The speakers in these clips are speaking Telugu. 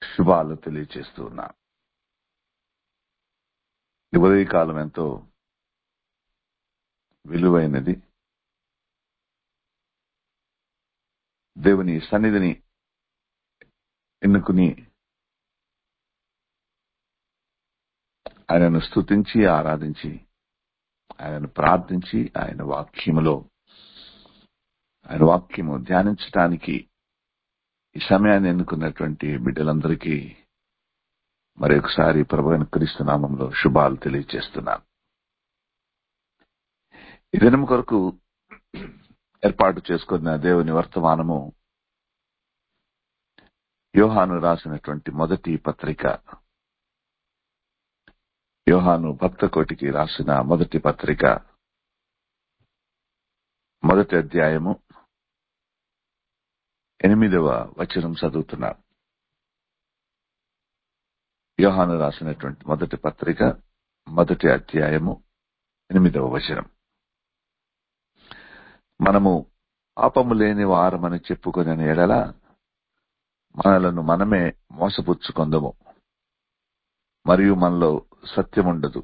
శుభాలు తెలియచేస్తూ ఉన్నా ఈ ఉదయకాలం ఎంతో విలువైనది దేవుని సన్నిధిని ఎన్నుకుని ఆయనను స్తుతించి ఆరాధించి ఆయనను ప్రార్థించి ఆయన వాక్యములో ఆయన వాక్యము ధ్యానించటానికి ఈ సమయాన్ని ఎన్నుకున్నటువంటి బిడ్డలందరికీ మరి ఒకసారి ప్రభు క్రీస్తు నామంలో శుభాలు తెలియజేస్తున్నాను ఈ దినం కొరకు ఏర్పాటు చేసుకున్న దేవుని వర్తమానము యోహాను రాసినటువంటి మొదటి పత్రిక యోహాను భక్త కోటికి రాసిన మొదటి పత్రిక మొదటి అధ్యాయము ఎనిమిదవ వచనం చదువుతున్నా యోహాను రాసినటువంటి మొదటి పత్రిక మొదటి అధ్యాయము ఎనిమిదవ వచనం మనము పాపము లేని వారమని చెప్పుకునే ఎడల మనలను మనమే మోసపుచ్చుకొందము మరియు మనలో సత్యముండదు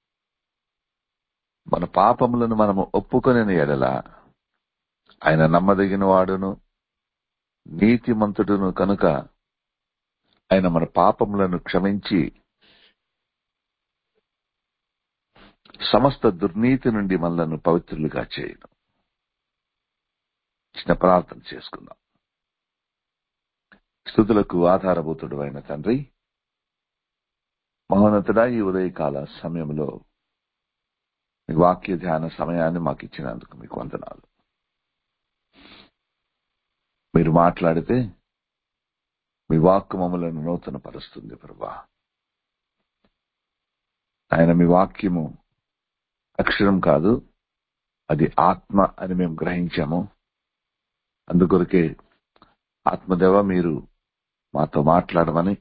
మన పాపములను మనము ఒప్పుకొనిన ఎడల ఆయన నమ్మదగిన వాడును నీతిమంతుడును కనుక ఆయన మన పాపములను క్షమించి సమస్త దుర్నీతి నుండి మనలను పవిత్రులుగా చేయను చిన్న ప్రార్థన చేసుకుందాం స్థుతులకు ఆధారభూతుడు అయిన తండ్రి మహోన్నతుడా ఈ ఉదయకాల సమయంలో మీ వాక్య ధ్యాన సమయాన్ని మాకు ఇచ్చినందుకు మీకు వందనాలు మీరు మాట్లాడితే మీ వాక్కు మమ్మలను నూతన పరుస్తుంది ప్రభా ఆయన మీ వాక్యము అక్షరం కాదు అది ఆత్మ అని మేము గ్రహించాము అందుకొరకే ఆత్మదేవ మీరు మాతో మాట్లాడమని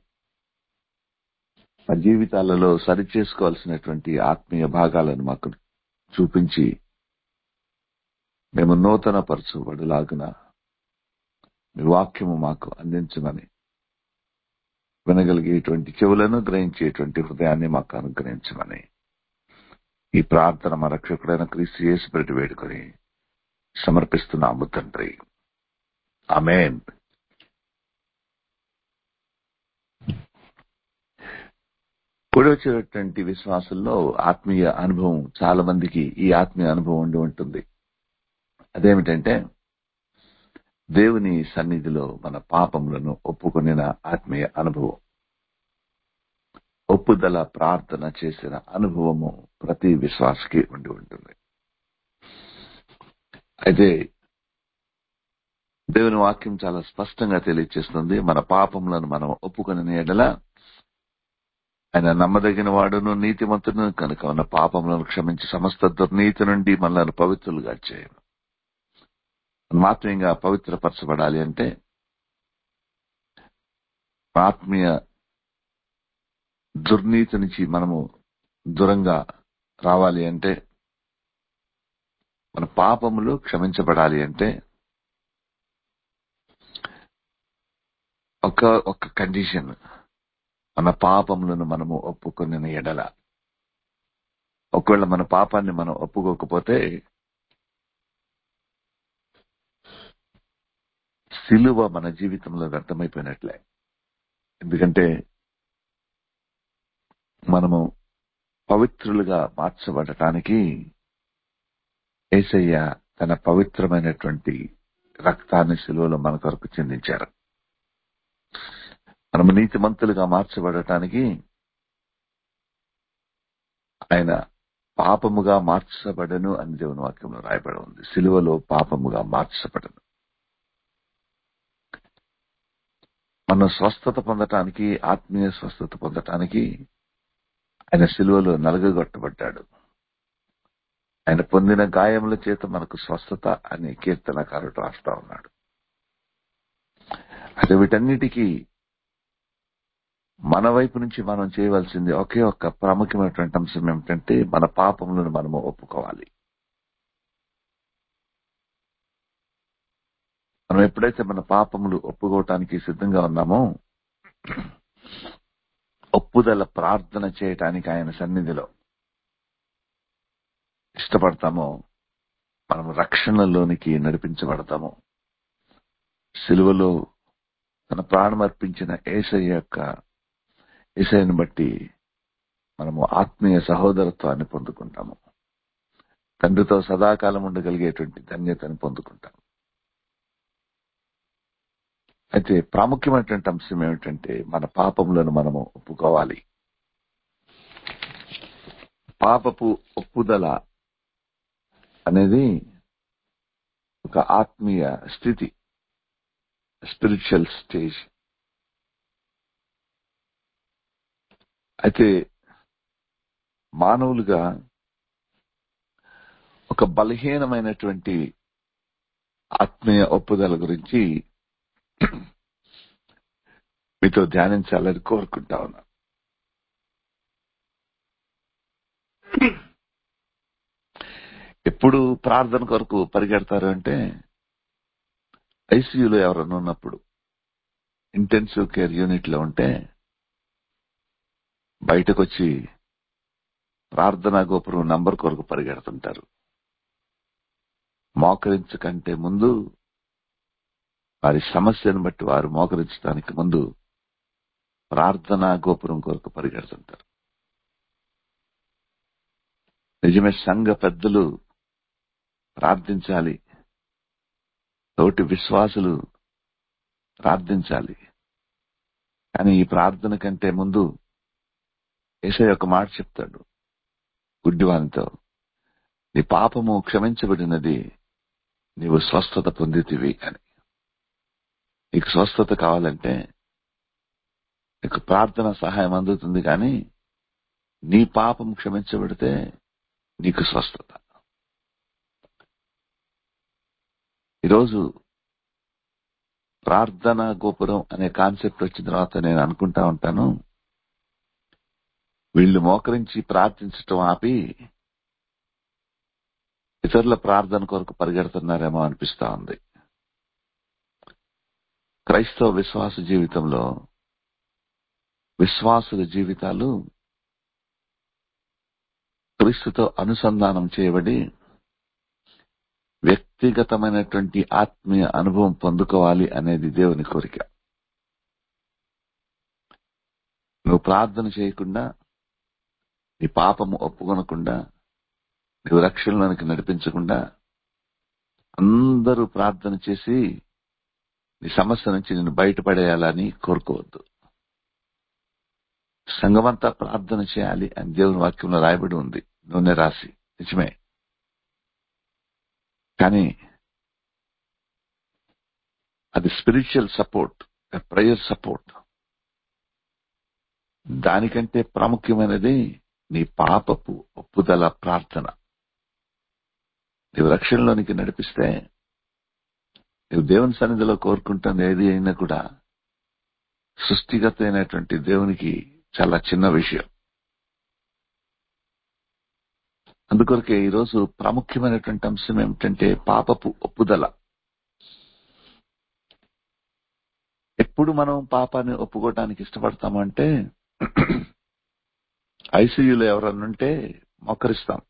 మా జీవితాలలో సరిచేసుకోవాల్సినటువంటి ఆత్మీయ భాగాలను మాకు చూపించి మేము నూతన పరచబడులాగున మీ వాక్యము మాకు అందించమని వినగలిగేటువంటి చెవులను గ్రహించేటువంటి హృదయాన్ని మాకు అనుగ్రహించమని ఈ ప్రార్థన మా రక్షకుడైన క్రీస్తు చేసి పెట్టి వేడుకొని సమర్పిస్తున్నాము తండ్రి అమేన్ కూడా వచ్చేటువంటి విశ్వాసంలో ఆత్మీయ అనుభవం చాలా మందికి ఈ ఆత్మీయ అనుభవం ఉండి ఉంటుంది అదేమిటంటే దేవుని సన్నిధిలో మన పాపములను ఒప్పుకొనిన ఆత్మీయ అనుభవం ఒప్పుదల ప్రార్థన చేసిన అనుభవము ప్రతి విశ్వాసకి ఉండి ఉంటుంది అయితే దేవుని వాక్యం చాలా స్పష్టంగా తెలియజేస్తుంది మన పాపములను మనం ఒప్పుకొని ఎడల ఆయన నమ్మదగిన వాడును నీతిమంతును కనుక ఉన్న పాపములను క్షమించి సమస్త దుర్నీతి నుండి మనల్ని పవిత్రులుగా చేయను ఆత్మీయంగా పవిత్రపరచబడాలి అంటే ఆత్మీయ దుర్నీతి నుంచి మనము దూరంగా రావాలి అంటే మన పాపములు క్షమించబడాలి అంటే ఒక ఒక కండిషన్ మన పాపములను మనము ఒప్పుకొని ఎడల ఒకవేళ మన పాపాన్ని మనం ఒప్పుకోకపోతే సిలువ మన జీవితంలో వ్యర్థమైపోయినట్లే ఎందుకంటే మనము పవిత్రులుగా మార్చబడటానికి ఏసయ్య తన పవిత్రమైనటువంటి రక్తాన్ని సిలువలో మన కొరకు చెందించారు మనము నీతిమంతులుగా మార్చబడటానికి ఆయన పాపముగా మార్చబడను అని దేవుని వాక్యంలో రాయబడి ఉంది సిలువలో పాపముగా మార్చబడను మనం స్వస్థత పొందటానికి ఆత్మీయ స్వస్థత పొందటానికి ఆయన సిలువలో నలగగొట్టబడ్డాడు ఆయన పొందిన గాయముల చేత మనకు స్వస్థత అనే కీర్తనకారుడు రాస్తా ఉన్నాడు అది వీటన్నిటికీ మన వైపు నుంచి మనం చేయవలసింది ఒకే ఒక్క ప్రాముఖ్యమైనటువంటి అంశం ఏమిటంటే మన పాపములను మనము ఒప్పుకోవాలి మనం ఎప్పుడైతే మన పాపములు ఒప్పుకోవటానికి సిద్ధంగా ఉన్నామో ఒప్పుదల ప్రార్థన చేయటానికి ఆయన సన్నిధిలో ఇష్టపడతామో మనం రక్షణలోనికి నడిపించబడతాము సిలువలో తన ప్రాణం అర్పించిన ఏసయ్య యొక్క ఏసయ్యను బట్టి మనము ఆత్మీయ సహోదరత్వాన్ని పొందుకుంటాము తండ్రితో సదాకాలం ఉండగలిగేటువంటి ధన్యతను పొందుకుంటాం అయితే ప్రాముఖ్యమైనటువంటి అంశం ఏమిటంటే మన పాపములను మనము ఒప్పుకోవాలి పాపపు ఒప్పుదల అనేది ఒక ఆత్మీయ స్థితి స్పిరిచువల్ స్టేజ్ అయితే మానవులుగా ఒక బలహీనమైనటువంటి ఆత్మీయ ఒప్పుదల గురించి మీతో ధ్యానించాలని కోరుకుంటా ఉన్నా ఎప్పుడు ప్రార్థన కొరకు పరిగెడతారు అంటే ఐసీయూలో ఎవరన్నా ఉన్నప్పుడు ఇంటెన్సివ్ కేర్ యూనిట్ లో ఉంటే బయటకు వచ్చి ప్రార్థనా గోపురం నంబర్ కొరకు పరిగెడుతుంటారు మోకరించకంటే ముందు వారి సమస్యను బట్టి వారు మోకరించడానికి ముందు ప్రార్థనా గోపురం కొరకు పరిగెడుతుంటారు నిజమే సంఘ పెద్దలు ప్రార్థించాలి తోటి విశ్వాసులు ప్రార్థించాలి కానీ ఈ ప్రార్థన కంటే ముందు ఏసై ఒక మాట చెప్తాడు గుడ్డివానితో నీ పాపము క్షమించబడినది నీవు స్వస్థత పొందితివి అని నీకు స్వస్థత కావాలంటే నీకు ప్రార్థన సహాయం అందుతుంది కానీ నీ పాపం క్షమించబడితే నీకు స్వస్థత ఈరోజు ప్రార్థన గోపురం అనే కాన్సెప్ట్ వచ్చిన తర్వాత నేను అనుకుంటా ఉంటాను వీళ్ళు మోకరించి ప్రార్థించటం ఆపి ఇతరుల ప్రార్థన కొరకు పరిగెడుతున్నారేమో అనిపిస్తా ఉంది క్రైస్తవ విశ్వాస జీవితంలో విశ్వాసుల జీవితాలు క్రీస్తుతో అనుసంధానం చేయబడి వ్యక్తిగతమైనటువంటి ఆత్మీయ అనుభవం పొందుకోవాలి అనేది దేవుని కోరిక నువ్వు ప్రార్థన చేయకుండా నీ పాపము ఒప్పుకొనకుండా నువ్వు రక్షణలోనికి నడిపించకుండా అందరూ ప్రార్థన చేసి నీ సమస్య నుంచి నేను బయటపడేయాలని కోరుకోవద్దు సంఘమంతా ప్రార్థన చేయాలి అని దేవుని వాక్యంలో రాయబడి ఉంది నూనె రాసి నిజమే కానీ అది స్పిరిచువల్ సపోర్ట్ ప్రేయర్ సపోర్ట్ దానికంటే ప్రాముఖ్యమైనది నీ పాపపు ఒప్పుదల ప్రార్థన నీవు రక్షణలోనికి నడిపిస్తే నీవు దేవుని సన్నిధిలో కోరుకుంటున్న ఏది అయినా కూడా సృష్టిగత అయినటువంటి దేవునికి చాలా చిన్న విషయం అందుకొరకే ఈరోజు ప్రాముఖ్యమైనటువంటి అంశం ఏమిటంటే పాపపు ఒప్పుదల ఎప్పుడు మనం పాపాన్ని ఒప్పుకోవటానికి ఇష్టపడతామంటే ఐసీయూలో ఎవరన్నుంటే మొక్కరిస్తాం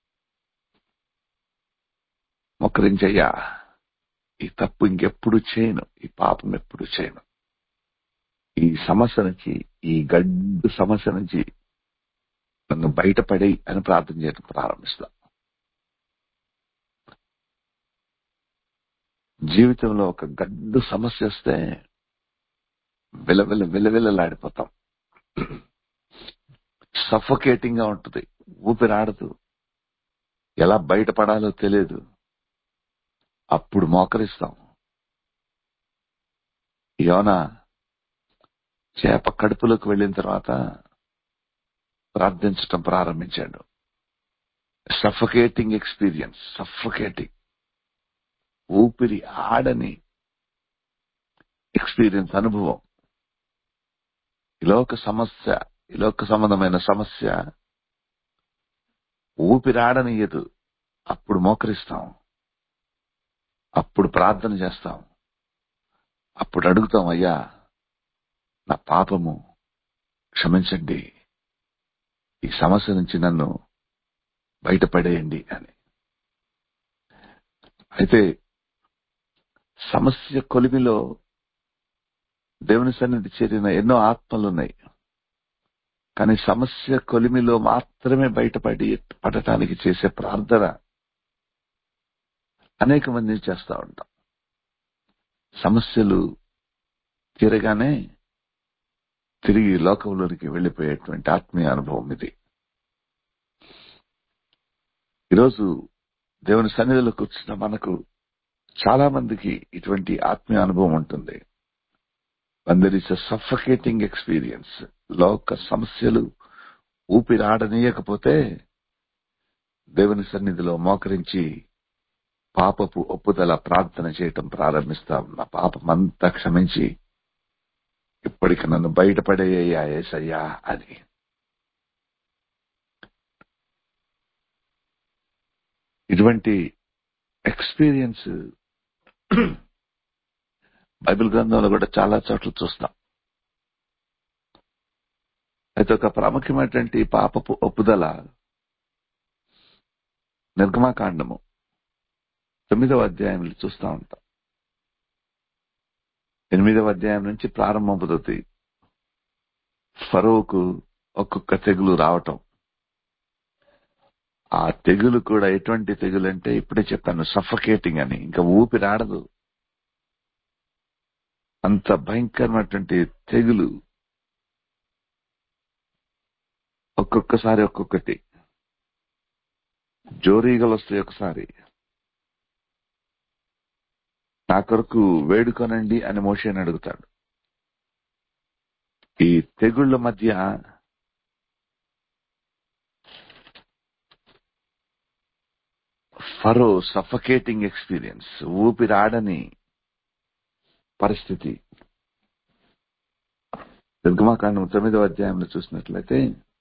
మొక్కరించయ్యా ఈ తప్పు ఇంకెప్పుడు చేయను ఈ పాపం ఎప్పుడు చేయను ఈ సమస్య నుంచి ఈ గడ్డు సమస్య నుంచి నన్ను బయటపడి అని ప్రార్థన చేయడం ప్రారంభిస్తాం జీవితంలో ఒక గడ్డు సమస్య వస్తే విలవిల విలవిలలాడిపోతాం సఫోకేటింగ్ గా ఉంటుంది ఊపిరాడదు ఎలా బయటపడాలో తెలియదు అప్పుడు మోకరిస్తాం యోన చేప కడుపులోకి వెళ్ళిన తర్వాత ప్రార్థించటం ప్రారంభించాడు సఫకేటింగ్ ఎక్స్పీరియన్స్ సఫకేటింగ్ ఊపిరి ఆడని ఎక్స్పీరియన్స్ అనుభవం ఇలోక సమస్య ఇలోక సంబంధమైన సమస్య ఊపిరాడనియదు అప్పుడు మోకరిస్తాం అప్పుడు ప్రార్థన చేస్తాం అప్పుడు అడుగుతాం అయ్యా నా పాపము క్షమించండి ఈ సమస్య నుంచి నన్ను బయటపడేయండి అని అయితే సమస్య కొలిమిలో దేవుని సన్నిధి చేరిన ఎన్నో ఆత్మలున్నాయి కానీ సమస్య కొలిమిలో మాత్రమే బయటపడి పడటానికి చేసే ప్రార్థన అనేక మంది చేస్తా ఉంటాం సమస్యలు తీరగానే తిరిగి లోకంలోనికి వెళ్లిపోయేటువంటి ఆత్మీయ అనుభవం ఇది ఈరోజు దేవుని సన్నిధిలో కూర్చున్న మనకు చాలా మందికి ఇటువంటి ఆత్మీయ అనుభవం ఉంటుంది there is a suffocating experience లోక సమస్యలు ఊపిరాడనీయకపోతే దేవుని సన్నిధిలో మోకరించి పాపపు ఒప్పుదల ప్రార్థన చేయటం ప్రారంభిస్తాం నా పాపమంతా క్షమించి ఇప్పటికి నన్ను బయటపడేయ్యా ఏసయ్యా అని ఇటువంటి ఎక్స్పీరియన్స్ బైబిల్ గ్రంథంలో కూడా చాలా చోట్ల చూస్తాం అయితే ఒక ప్రాముఖ్యమైనటువంటి పాపపు ఒప్పుదల నిర్గమాకాండము తొమ్మిదవ అధ్యాయంలో చూస్తూ ఉంటాం ఎనిమిదవ అధ్యాయం నుంచి ప్రారంభమవుతుంది ఫరోకు ఒక్కొక్క తెగులు రావటం ఆ తెగులు కూడా ఎటువంటి తెగులు అంటే ఇప్పుడే చెప్పాను సఫకేటింగ్ అని ఇంకా ఊపిరాడదు అంత భయంకరమైనటువంటి తెగులు ఒక్కొక్కసారి ఒక్కొక్కటి జోరీగలు వస్తాయి ఒకసారి నా కొరకు వేడుకొనండి అని మోషేని అడుగుతాడు ఈ తెగుళ్ల మధ్య ఫరో సఫకేటింగ్ ఎక్స్పీరియన్స్ ఊపిరాడని పరిస్థితి దుర్గమాకాండం తొమ్మిదవ అధ్యాయంలో చూసినట్లయితే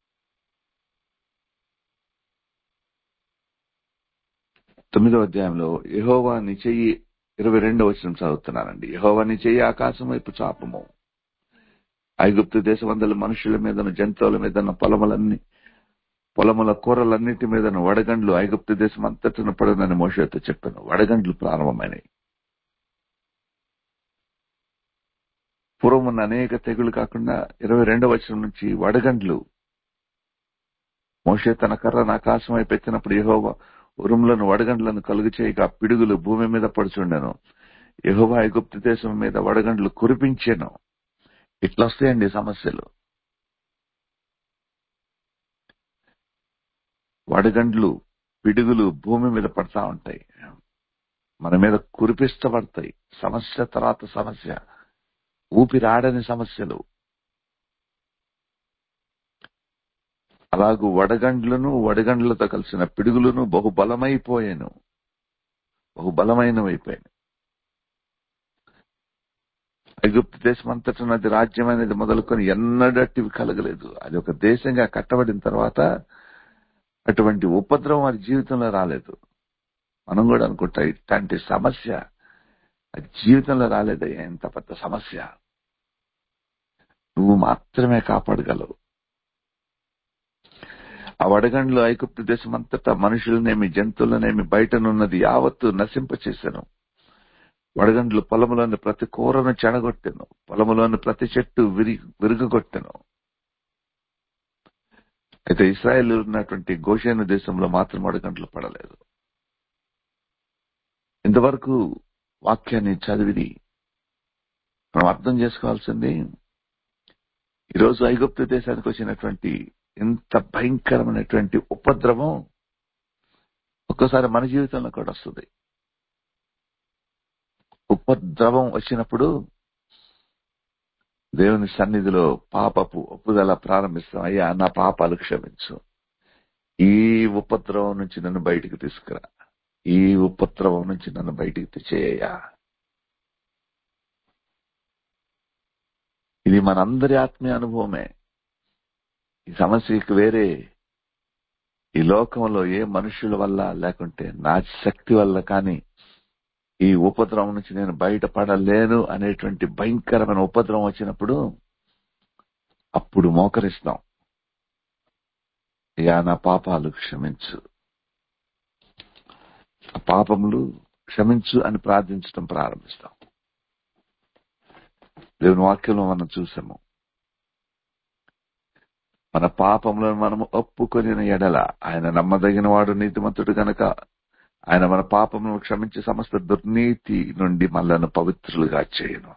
తొమ్మిదవ అధ్యాయంలో యహోవా నీ చెయ్యి ఇరవై రెండవ వచ్చిన చదువుతున్నానండి యహోవా నీ చెయ్యి ఆకాశం వైపు చాపము ఐగుప్తు దేశమందల మనుషుల మీదను జంతువుల మీదను పొలములన్నీ పొలముల కూరలన్నిటి మీదను వడగండ్లు ఐగుప్తు దేశం అంతటిన పడదని మోషతో చెప్పాను వడగండ్లు ప్రారంభమైనవి పూర్వం ఉన్న అనేక తెగులు కాకుండా ఇరవై రెండవ వచనం నుంచి వడగండ్లు మోషే తన కర్రను ఆకాశం వైపు ఎత్తినప్పుడు యహోవా ఉరుములను వడగండ్లను కలుగు చేయక పిడుగులు భూమి మీద పడుచుండెను యహోవా ఐగుప్తు దేశం మీద వడగండ్లు కురిపించాను ఇట్లా వస్తాయండి సమస్యలు వడగండ్లు పిడుగులు భూమి మీద పడతా ఉంటాయి మన మీద కురిపిస్తబడతాయి సమస్య తర్వాత సమస్య ఊపిరాడని సమస్యలు అలాగూ వడగండ్లను వడగండ్లతో కలిసిన పిడుగులను బహుబలమైపోయాను బహుబలమైనవైపోయాను ఐగుప్తు దేశం అంతటా నది రాజ్యం అనేది మొదలుకొని ఎన్నడట్టివి కలగలేదు అది ఒక దేశంగా కట్టబడిన తర్వాత అటువంటి ఉపద్రవం అది జీవితంలో రాలేదు మనం కూడా అనుకుంటా ఇట్లాంటి సమస్య అది జీవితంలో రాలేదయ్యా ఎంత పెద్ద సమస్య నువ్వు మాత్రమే కాపాడగలవు ఆ వడగండ్లు ఐగుప్తు దేశం అంతటా మనుషులనేమి జంతువులనేమి బయటనున్నది యావత్తు నశింపచేశాను వడగండ్లు పొలములోని ప్రతి కూరను చెడగొట్టాను పొలములోని ప్రతి చెట్టు విరి విరుగగొట్టాను అయితే ఇస్రాయేల్ ఉన్నటువంటి గోషేను దేశంలో మాత్రం వడగండ్లు పడలేదు ఇంతవరకు వాక్యాన్ని చదివిది మనం అర్థం చేసుకోవాల్సింది ఈరోజు ఐగుప్తు దేశానికి వచ్చినటువంటి ఎంత భయంకరమైనటువంటి ఉపద్రవం ఒక్కసారి మన జీవితంలో కూడా వస్తుంది ఉపద్రవం వచ్చినప్పుడు దేవుని సన్నిధిలో పాపపు ఒప్పుదల ప్రారంభిస్తాం అయ్యా నా పాపాలు క్షమించు ఈ ఉపద్రవం నుంచి నన్ను బయటికి తీసుకురా ఈ ఉపద్రవం నుంచి నన్ను బయటికి తెచ్చేయ్యా ఇది మనందరి ఆత్మీయ అనుభవమే ఈ సమస్యకి వేరే ఈ లోకంలో ఏ మనుషుల వల్ల లేకుంటే నా శక్తి వల్ల కానీ ఈ ఉపద్రవం నుంచి నేను బయటపడలేను అనేటువంటి భయంకరమైన ఉపద్రవం వచ్చినప్పుడు అప్పుడు మోకరిస్తాం అయ్యా నా పాపాలు క్షమించు ఆ పాపములు క్షమించు అని ప్రార్థించడం ప్రారంభిస్తాం దేవుని వాక్యంలో మనం చూసాము మన పాపములను మనము ఒప్పుకొని ఎడల ఆయన నమ్మదగిన వాడు నీతిమంతుడు గనక ఆయన మన పాపములను క్షమించి సమస్త దుర్నీతి నుండి మనలను పవిత్రులుగా చేయను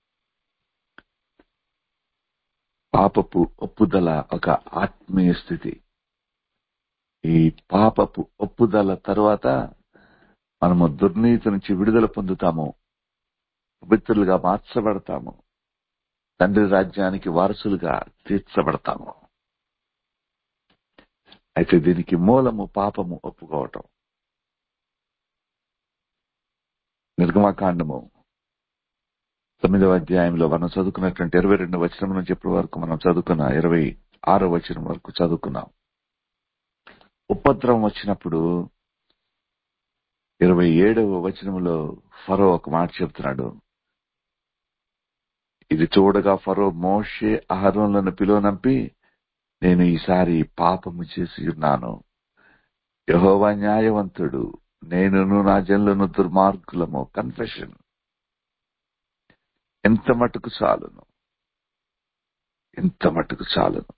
పాపపు ఒప్పుదల ఒక ఆత్మీయ స్థితి ఈ పాపపు ఒప్పుదల తరువాత మనము దుర్నీతి నుంచి విడుదల పొందుతాము పవిత్రులుగా మార్చబడతాము తండ్రి రాజ్యానికి వారసులుగా తీర్చబడతాము అయితే దీనికి మూలము పాపము ఒప్పుకోవటం నిర్గమాకాండము తొమ్మిదవ అధ్యాయంలో మనం చదువుకున్నటువంటి ఇరవై రెండు వచనం నుంచి ఇప్పటి వరకు మనం చదువుకున్న ఇరవై ఆరో వచనం వరకు చదువుకున్నాం ఉపద్రవం వచ్చినప్పుడు ఇరవై ఏడవ వచనంలో ఫరో ఒక మాట చెప్తున్నాడు ఇది చూడగా ఫరో మోషే అహరోన్లను పిలువనంపి నేను ఈసారి పాపము చేసి ఉన్నాను యహోవా న్యాయవంతుడు నేనును నా జన్లను దుర్మార్గులము కన్ఫెషన్ ఎంత మటుకు చాలును ఎంత మటుకు చాలును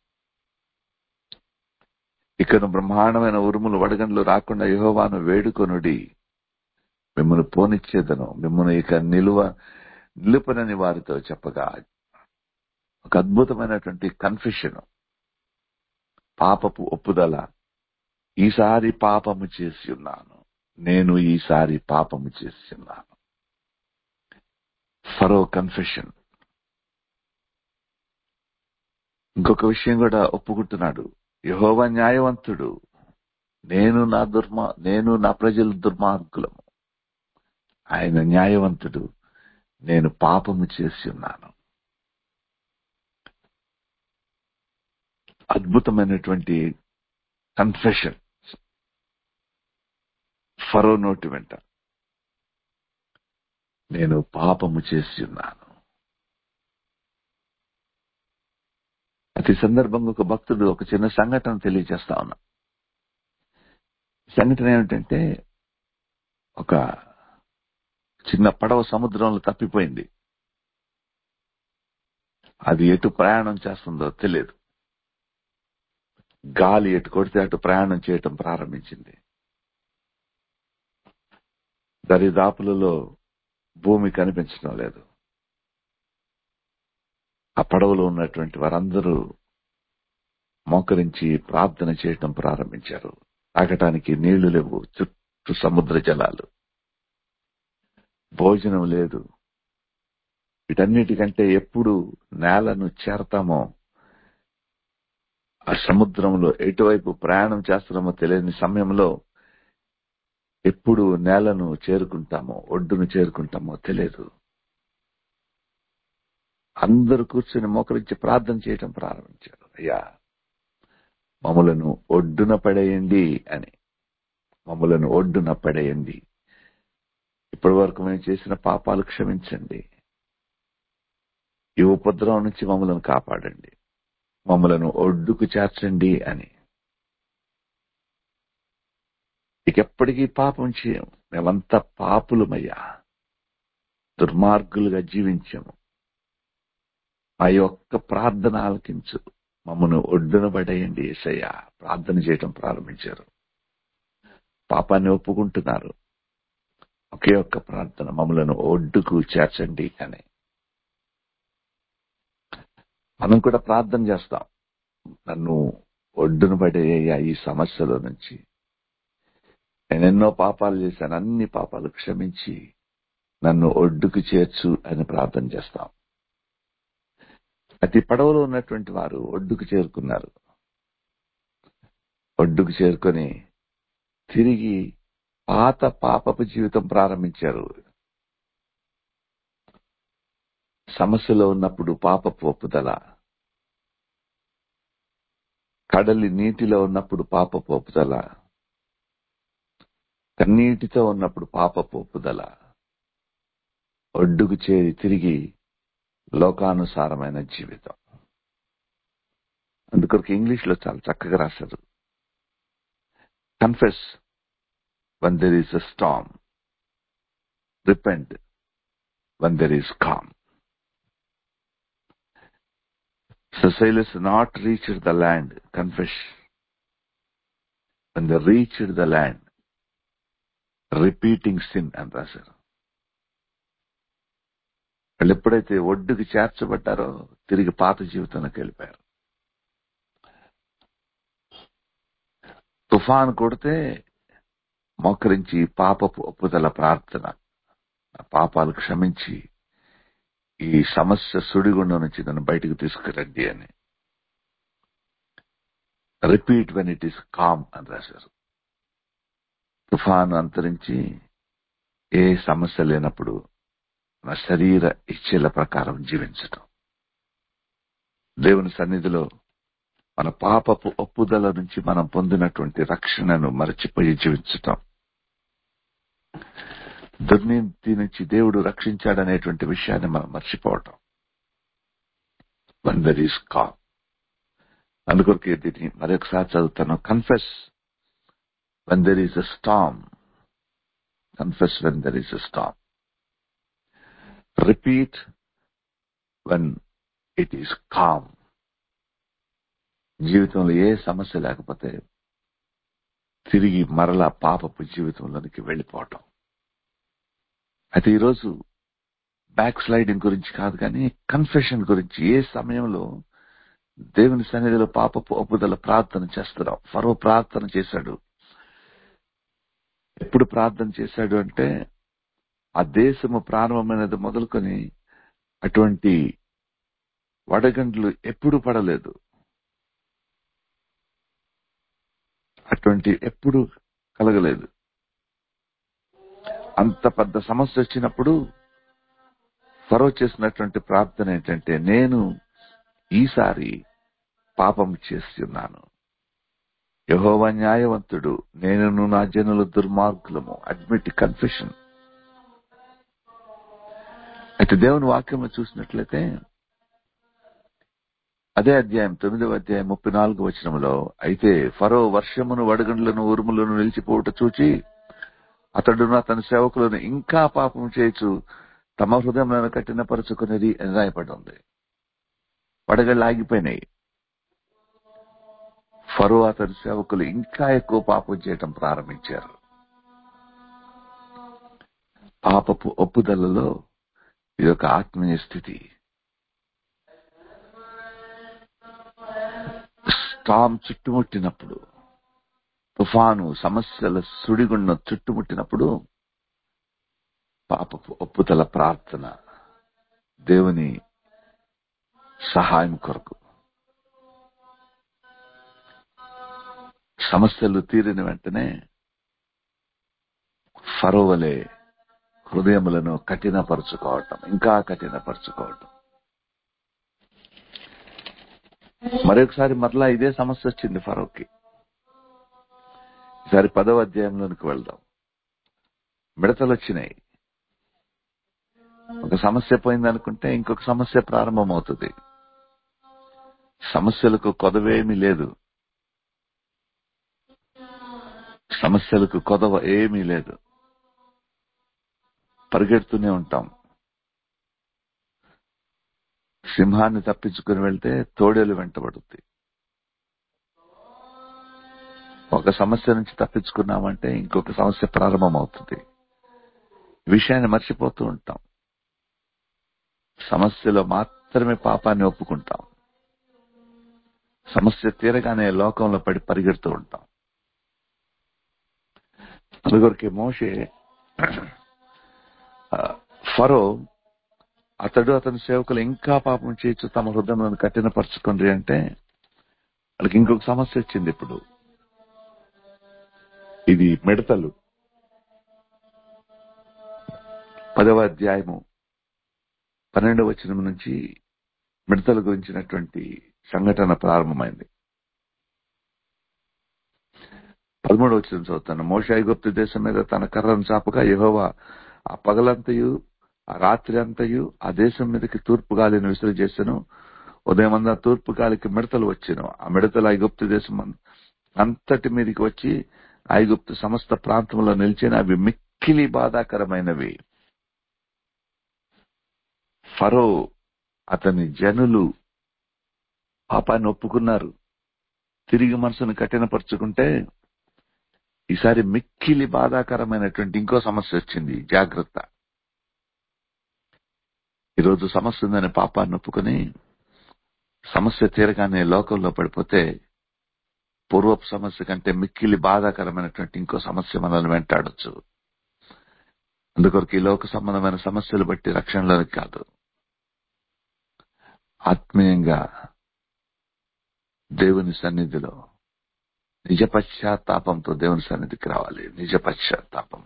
ఇకను బ్రహ్మాండమైన ఉరుములు వడగండ్లు రాకుండా యహోవాను వేడుకొనుడి మిమ్మల్ని పోనిచ్చేదను మిమ్మల్ని ఇక నిలువ నిలుపనని వారితో చెప్పగా ఒక అద్భుతమైనటువంటి కన్ఫెషన్ పాపపు ఒప్పుదల ఈసారి పాపము చేసి ఉన్నాను నేను ఈసారి పాపము చేసి ఉన్నాను ఫరో కన్ఫెషన్ ఇంకొక విషయం కూడా ఒప్పుకుంటున్నాడు యహోవ న్యాయవంతుడు నేను నా దుర్మా నేను నా ప్రజలు దుర్మార్గులము ఆయన న్యాయవంతుడు నేను పాపము చేసి ఉన్నాను అద్భుతమైనటువంటి కన్ఫెషన్ ఫరో నోటి వెంట నేను పాపము చేసి ఉన్నాను అతి సందర్భంగా ఒక భక్తుడు ఒక చిన్న సంఘటన తెలియజేస్తా ఉన్నా సంఘటన ఏమిటంటే ఒక చిన్న పడవ సముద్రంలో తప్పిపోయింది అది ఎటు ప్రయాణం చేస్తుందో తెలియదు గాలి ఎటు కొడితే అటు ప్రయాణం చేయటం ప్రారంభించింది దరిదాపులలో భూమి కనిపించడం లేదు ఆ పడవలో ఉన్నటువంటి వారందరూ మోకరించి ప్రార్థన చేయటం ప్రారంభించారు తాగటానికి నీళ్లు లేవు చుట్టూ సముద్ర జలాలు భోజనం లేదు వీటన్నిటికంటే ఎప్పుడు నేలను చేరతామో ఆ సముద్రంలో ఎటువైపు ప్రయాణం చేస్తున్నామో తెలియని సమయంలో ఎప్పుడు నేలను చేరుకుంటామో ఒడ్డును చేరుకుంటామో తెలియదు అందరూ కూర్చొని మోకరించి ప్రార్థన చేయటం ప్రారంభించారు అయ్యా మమ్మలను ఒడ్డున పడేయండి అని మమ్మలను ఒడ్డున పడేయండి ఇప్పటి వరకు మేము చేసిన పాపాలు క్షమించండి ఈ ఉపద్రవం నుంచి మమ్మలను కాపాడండి మమ్మలను ఒడ్డుకు చేర్చండి అని ఇకెప్పటికీ పాపం చేయం మేమంతా పాపులమయ్యా దుర్మార్గులుగా జీవించాము మా యొక్క ప్రార్థన ఆలకించు మమ్మను ఒడ్డున పడేయండి ఏసయ్యా ప్రార్థన చేయటం ప్రారంభించారు పాపాన్ని ఒప్పుకుంటున్నారు ఒకే ఒక్క ప్రార్థన మమ్మలను ఒడ్డుకు చేర్చండి అని మనం కూడా ప్రార్థన చేస్తాం నన్ను ఒడ్డున పడేయ్యా ఈ సమస్యలో నుంచి నేను ఎన్నో పాపాలు చేశాను అన్ని పాపాలు క్షమించి నన్ను ఒడ్డుకు చేర్చు అని ప్రార్థన చేస్తాం అతి పడవలో ఉన్నటువంటి వారు ఒడ్డుకు చేరుకున్నారు ఒడ్డుకు చేరుకొని తిరిగి పాత పాపపు జీవితం ప్రారంభించారు సమస్యలో ఉన్నప్పుడు పాపపు ఒప్పుదల కడలి నీటిలో ఉన్నప్పుడు పాపపు ఒప్పుదల కన్నీటితో ఉన్నప్పుడు పాపపు ఒప్పుదల ఒడ్డుకు చేరి తిరిగి లోకానుసారమైన జీవితం అందుకొరకు ఇంగ్లీష్ లో చాలా చక్కగా రాశారు confess when there is a storm repent when there is calm So sailors not reached the land, confess. When they reached the land, repeating sin అని రాశారు వాళ్ళు ఎప్పుడైతే ఒడ్డుకి చేర్చబడ్డారో తిరిగి పాత జీవితంలోకి వెళ్ళిపోయారు తుఫాను కొడితే మోకరించి పాపపు ఒప్పుదల ప్రార్థన నా పాపాలు క్షమించి ఈ సమస్య సుడిగుండం నుంచి నన్ను బయటకు తీసుకురండి అని repeat when it is calm అని రాశారు తుఫాను అంతరించి ఏ సమస్య లేనప్పుడు నా శరీర ఇచ్చేల ప్రకారం జీవించటం దేవుని సన్నిధిలో మన పాపపు ఒప్పుదల నుంచి మనం పొందినటువంటి రక్షణను మరచిపోయి జీవించటం దుర్నీతి నుంచి దేవుడు రక్షించాడనేటువంటి విషయాన్ని మనం మర్చిపోవటం వన్ దర్ ఈస్ కామ్ అందుకొరకే దీన్ని మరొకసారి చదువుతాను confess when there is a storm. Confess when there is a storm. Repeat when it is calm. జీవితంలో ఏ సమస్య లేకపోతే తిరిగి మరలా పాపపు జీవితంలోనికి వెళ్ళిపోవటం అయితే ఈరోజు బ్యాక్ స్లైడింగ్ గురించి కాదు కానీ కన్ఫెషన్ గురించి ఏ సమయంలో దేవుని సన్నిధిలో పాపపు ఒప్పుదల ప్రార్థన చేస్తున్నాం ఫరో ప్రార్థన చేశాడు ఎప్పుడు ప్రార్థన చేశాడు అంటే ఆ దేశము ప్రారంభమైనది మొదలుకొని అటువంటి వడగండ్లు ఎప్పుడు పడలేదు అటువంటి ఎప్పుడు కలగలేదు అంత పెద్ద సమస్య వచ్చినప్పుడు ఫరో చేసినటువంటి ప్రార్థన ఏంటంటే నేను ఈసారి పాపం చేస్తున్నాను యహోవ న్యాయవంతుడు నేను నా జనుల దుర్మార్గులము అడ్మిట్ కన్ఫెషన్ అయితే దేవుని వాక్యంలో చూసినట్లయితే అదే అధ్యాయం తొమ్మిదవ అధ్యాయం ముప్పై నాలుగు వచనంలో అయితే ఫరో వర్షమును వడగండ్లను ఉరుములను నిలిచిపోవుట చూచి అతడును అతని సేవకులను ఇంకా పాపం చేయొచ్చు తమ హృదయంలో కఠినపరుచుకునేది అని రాయబడి ఉంది వడగళ్ళు ఆగిపోయినాయి ఫరో అతని సేవకులు ఇంకా ఎక్కువ పాపం చేయటం ప్రారంభించారు పాపపు ఒప్పుదలలో ఇది ఒక ఆత్మీయ స్థితి స్టామ్ చుట్టుముట్టినప్పుడు తుఫాను సమస్యల సుడిగుండం చుట్టుముట్టినప్పుడు పాపపు ఒప్పుదల ప్రార్థన దేవుని సహాయం కొరకు సమస్యలు తీరిన వెంటనే ఫరోవలే హృదయములను కఠినపరుచుకోవటం ఇంకా కఠినపరుచుకోవటం మరొకసారి మరలా ఇదే సమస్య వచ్చింది ఫరోకి ఈసారి పదవ అధ్యాయంలోనికి వెళ్దాం మిడతలు వచ్చినాయి ఒక సమస్య పోయిందనుకుంటే ఇంకొక సమస్య ప్రారంభమవుతుంది సమస్యలకు కొదవేమీ లేదు సమస్యలకు కొదవ ఏమీ లేదు పరిగెడుతూనే ఉంటాం సింహాన్ని తప్పించుకుని వెళ్తే తోడేలు వెంటబడుద్ది ఒక సమస్య నుంచి తప్పించుకున్నామంటే ఇంకొక సమస్య ప్రారంభమవుతుంది విషయాన్ని మర్చిపోతూ ఉంటాం సమస్యలో మాత్రమే పాపాన్ని ఒప్పుకుంటాం సమస్య తీరగానే లోకంలో పడి పరిగెడుతూ ఉంటాం నలుగురికి మోషే ఫరో అతడు అతని సేవకులు ఇంకా పాపం చేయొచ్చు తమ హృదయం కఠినపరచుకోండి అంటే వాళ్ళకి ఇంకొక సమస్య వచ్చింది ఇప్పుడు ఇది మిడతలు పదవ అధ్యాయము పన్నెండవ వచనం నుంచి మిడతల గురించినటువంటి సంఘటన ప్రారంభమైంది పదమూడవ వచనం చదువుతాను మోషాయి దేశం మీద తన కర్రను చాపగా యహోవా ఆ పగలంతయు ఆ రాత్రి అంతయు ఆ దేశం మీదకి తూర్పు గాలిని విసిరి చేశాను ఉదయం అంతా తూర్పు గాలికి మిడతలు వచ్చాను ఆ మిడతలు ఐగుప్తు దేశం అం- అంతటి మీదకి వచ్చి ఐగుప్తు సమస్త ప్రాంతంలో నిలిచిన అవి మిక్కిలి బాధాకరమైనవి ఫరో అతని జనులు పాపాన్ని ఒప్పుకున్నారు తిరిగి మనసును కఠినపరుచుకుంటే ఈసారి మిక్కిలి బాధాకరమైనటువంటి ఇంకో సమస్య వచ్చింది జాగ్రత్త ఈరోజు సమస్య ఉందని పాపాన్ని ఒప్పుకొని సమస్య తీరగానే లోకంలో పడిపోతే పూర్వపు సమస్య కంటే మిక్కిలి బాధాకరమైనటువంటి ఇంకో సమస్య మనల్ని వెంటాడొచ్చు అందుకొరకు ఈ లోక సంబంధమైన సమస్యలు బట్టి రక్షణలోనికి కాదు ఆత్మీయంగా దేవుని సన్నిధిలో నిజ పశ్చాత్తాపంతో దేవుని సన్నిధికి రావాలి నిజ పశ్చాత్తాపం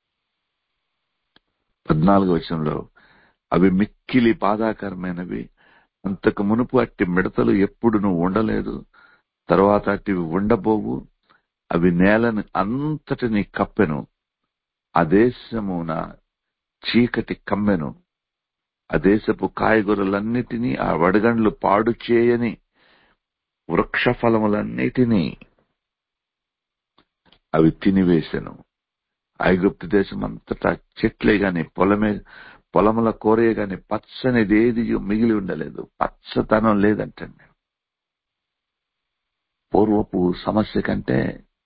పద్నాలుగు వచనంలో అవి మిక్కిలి బాధాకరమైనవి అంతకు మునుపు అట్టి మిడతలు ఎప్పుడు నువ్వు ఉండలేదు తర్వాత అటివి ఉండబోవు అవి నేలను అంతటిని కప్పెను ఆ దేశమున చీకటి కమ్మెను ఆ దేశపు కాయగూరలన్నిటినీ ఆ వడగండ్లు పాడు చేయని వృక్ష ఫలములన్నిటినీ అవి తినివేశను ఐగుప్తు దేశం అంతటా చెట్లే గాని పొలమే పొలముల కోరే గాని పచ్చనిది ఏది మిగిలి ఉండలేదు పచ్చతనం లేదంటండి పూర్వపు సమస్య కంటే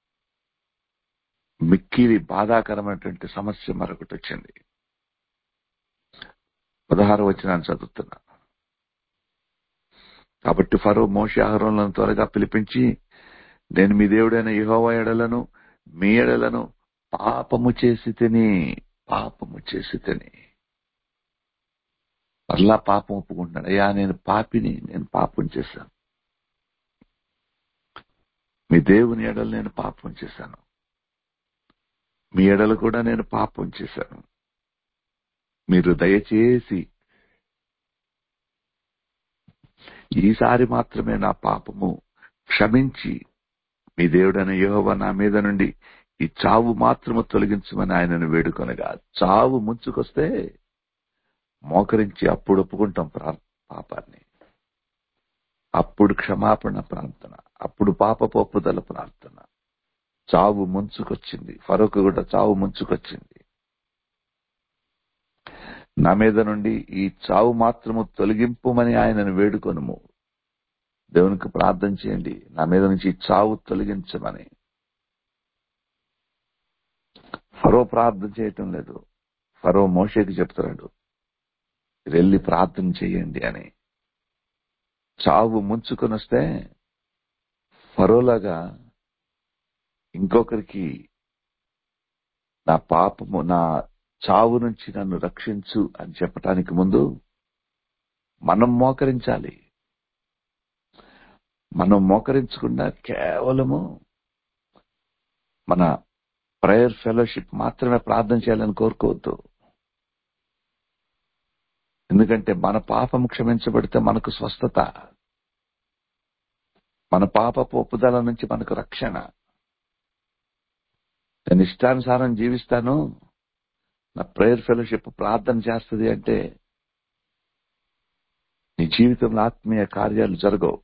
మిక్కిలి బాధాకరమైనటువంటి సమస్య మరొకటి వచ్చింది పదహారు వచ్చినాన్ని చదువుతున్నా కాబట్టి ఫరో మోషే ఆహారంలను త్వరగా పిలిపించి నేను మీ దేవుడైన యెహోవా ఎడలను మీ ఎడలను పాపము చేసి తిని పాపము చేసి తిని మరలా పాపం ఒప్పుకుంటున్నాడు అయ్యా నేను పాపిని నేను పాపం చేశాను మీ దేవుని ఎడలు నేను పాపం చేశాను మీ ఎడలు కూడా నేను పాపం చేశాను మీరు దయచేసి ఈసారి మాత్రమే నా పాపము క్షమించి మీ దేవుడైన యెహోవా నా మీద నుండి ఈ చావు మాత్రము తొలగించమని ఆయనను వేడుకొనగా చావు ముంచుకొస్తే మోకరించి అప్పుడు ఒప్పుకుంటాం ప్రా- పాపాన్ని అప్పుడు క్షమాపణ ప్రార్థన అప్పుడు పాప ఒప్పుదల ప్రార్థన చావు ముంచుకొచ్చింది ఫరూక్ కూడా చావు ముంచుకొచ్చింది నా మీద నుండి ఈ చావు మాత్రము తొలగింపుమని ఆయనను వేడుకొనుము దేవునికి ప్రార్థన చేయండి నా మీద నుంచి ఈ చావు తొలగించమని ఫరో ప్రార్థన చేయటం లేదు ఫరో మోషేకి చెప్తున్నాడు "మీరు వెళ్ళి ప్రార్థన చేయండి అని చావు ముంచుకొని వస్తే ఫరోలాగా ఇంకొకరికి నా పాపము నా చావు నుంచి నన్ను రక్షించు అని చెప్పటానికి ముందు మనం మోకరించాలి మనం మోకరించకుండా కేవలము మన ప్రేయర్ ఫెలోషిప్ మాత్రమే ప్రార్థన చేయాలని కోరుకోవద్దు ఎందుకంటే మన పాపం క్షమించబడితే మనకు స్వస్థత మన పాపపు ఒప్పుదల నుంచి మనకు రక్షణ నేను ఇష్టానుసారం జీవిస్తాను నా ప్రేయర్ ఫెలోషిప్ ప్రార్థన చేస్తుంది అంటే నీ జీవితంలో ఆత్మీయ కార్యాలు జరగవు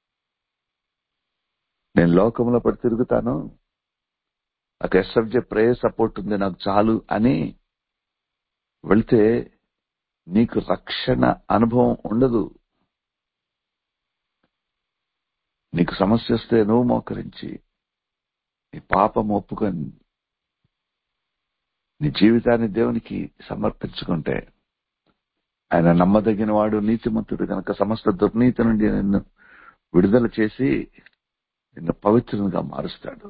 నేను లోకంలో పడి తిరుగుతాను నాకు ఎస్ఎఫ్జే ప్రేయర్ సపోర్ట్ ఉంది నాకు చాలు అని వెళ్తే నీకు రక్షణ అనుభవం ఉండదు నీకు సమస్య వస్తే నువ్వు మోకరించి నీ పాపం ఒప్పుకొని నీ జీవితాన్ని దేవునికి సమర్పించుకుంటే ఆయన నమ్మదగిన వాడు నీతిమంతుడు కనుక సమస్త దుర్నీతి నుండి నిన్ను విడుదల చేసి నిన్ను పవిత్రునిగా మారుస్తాడు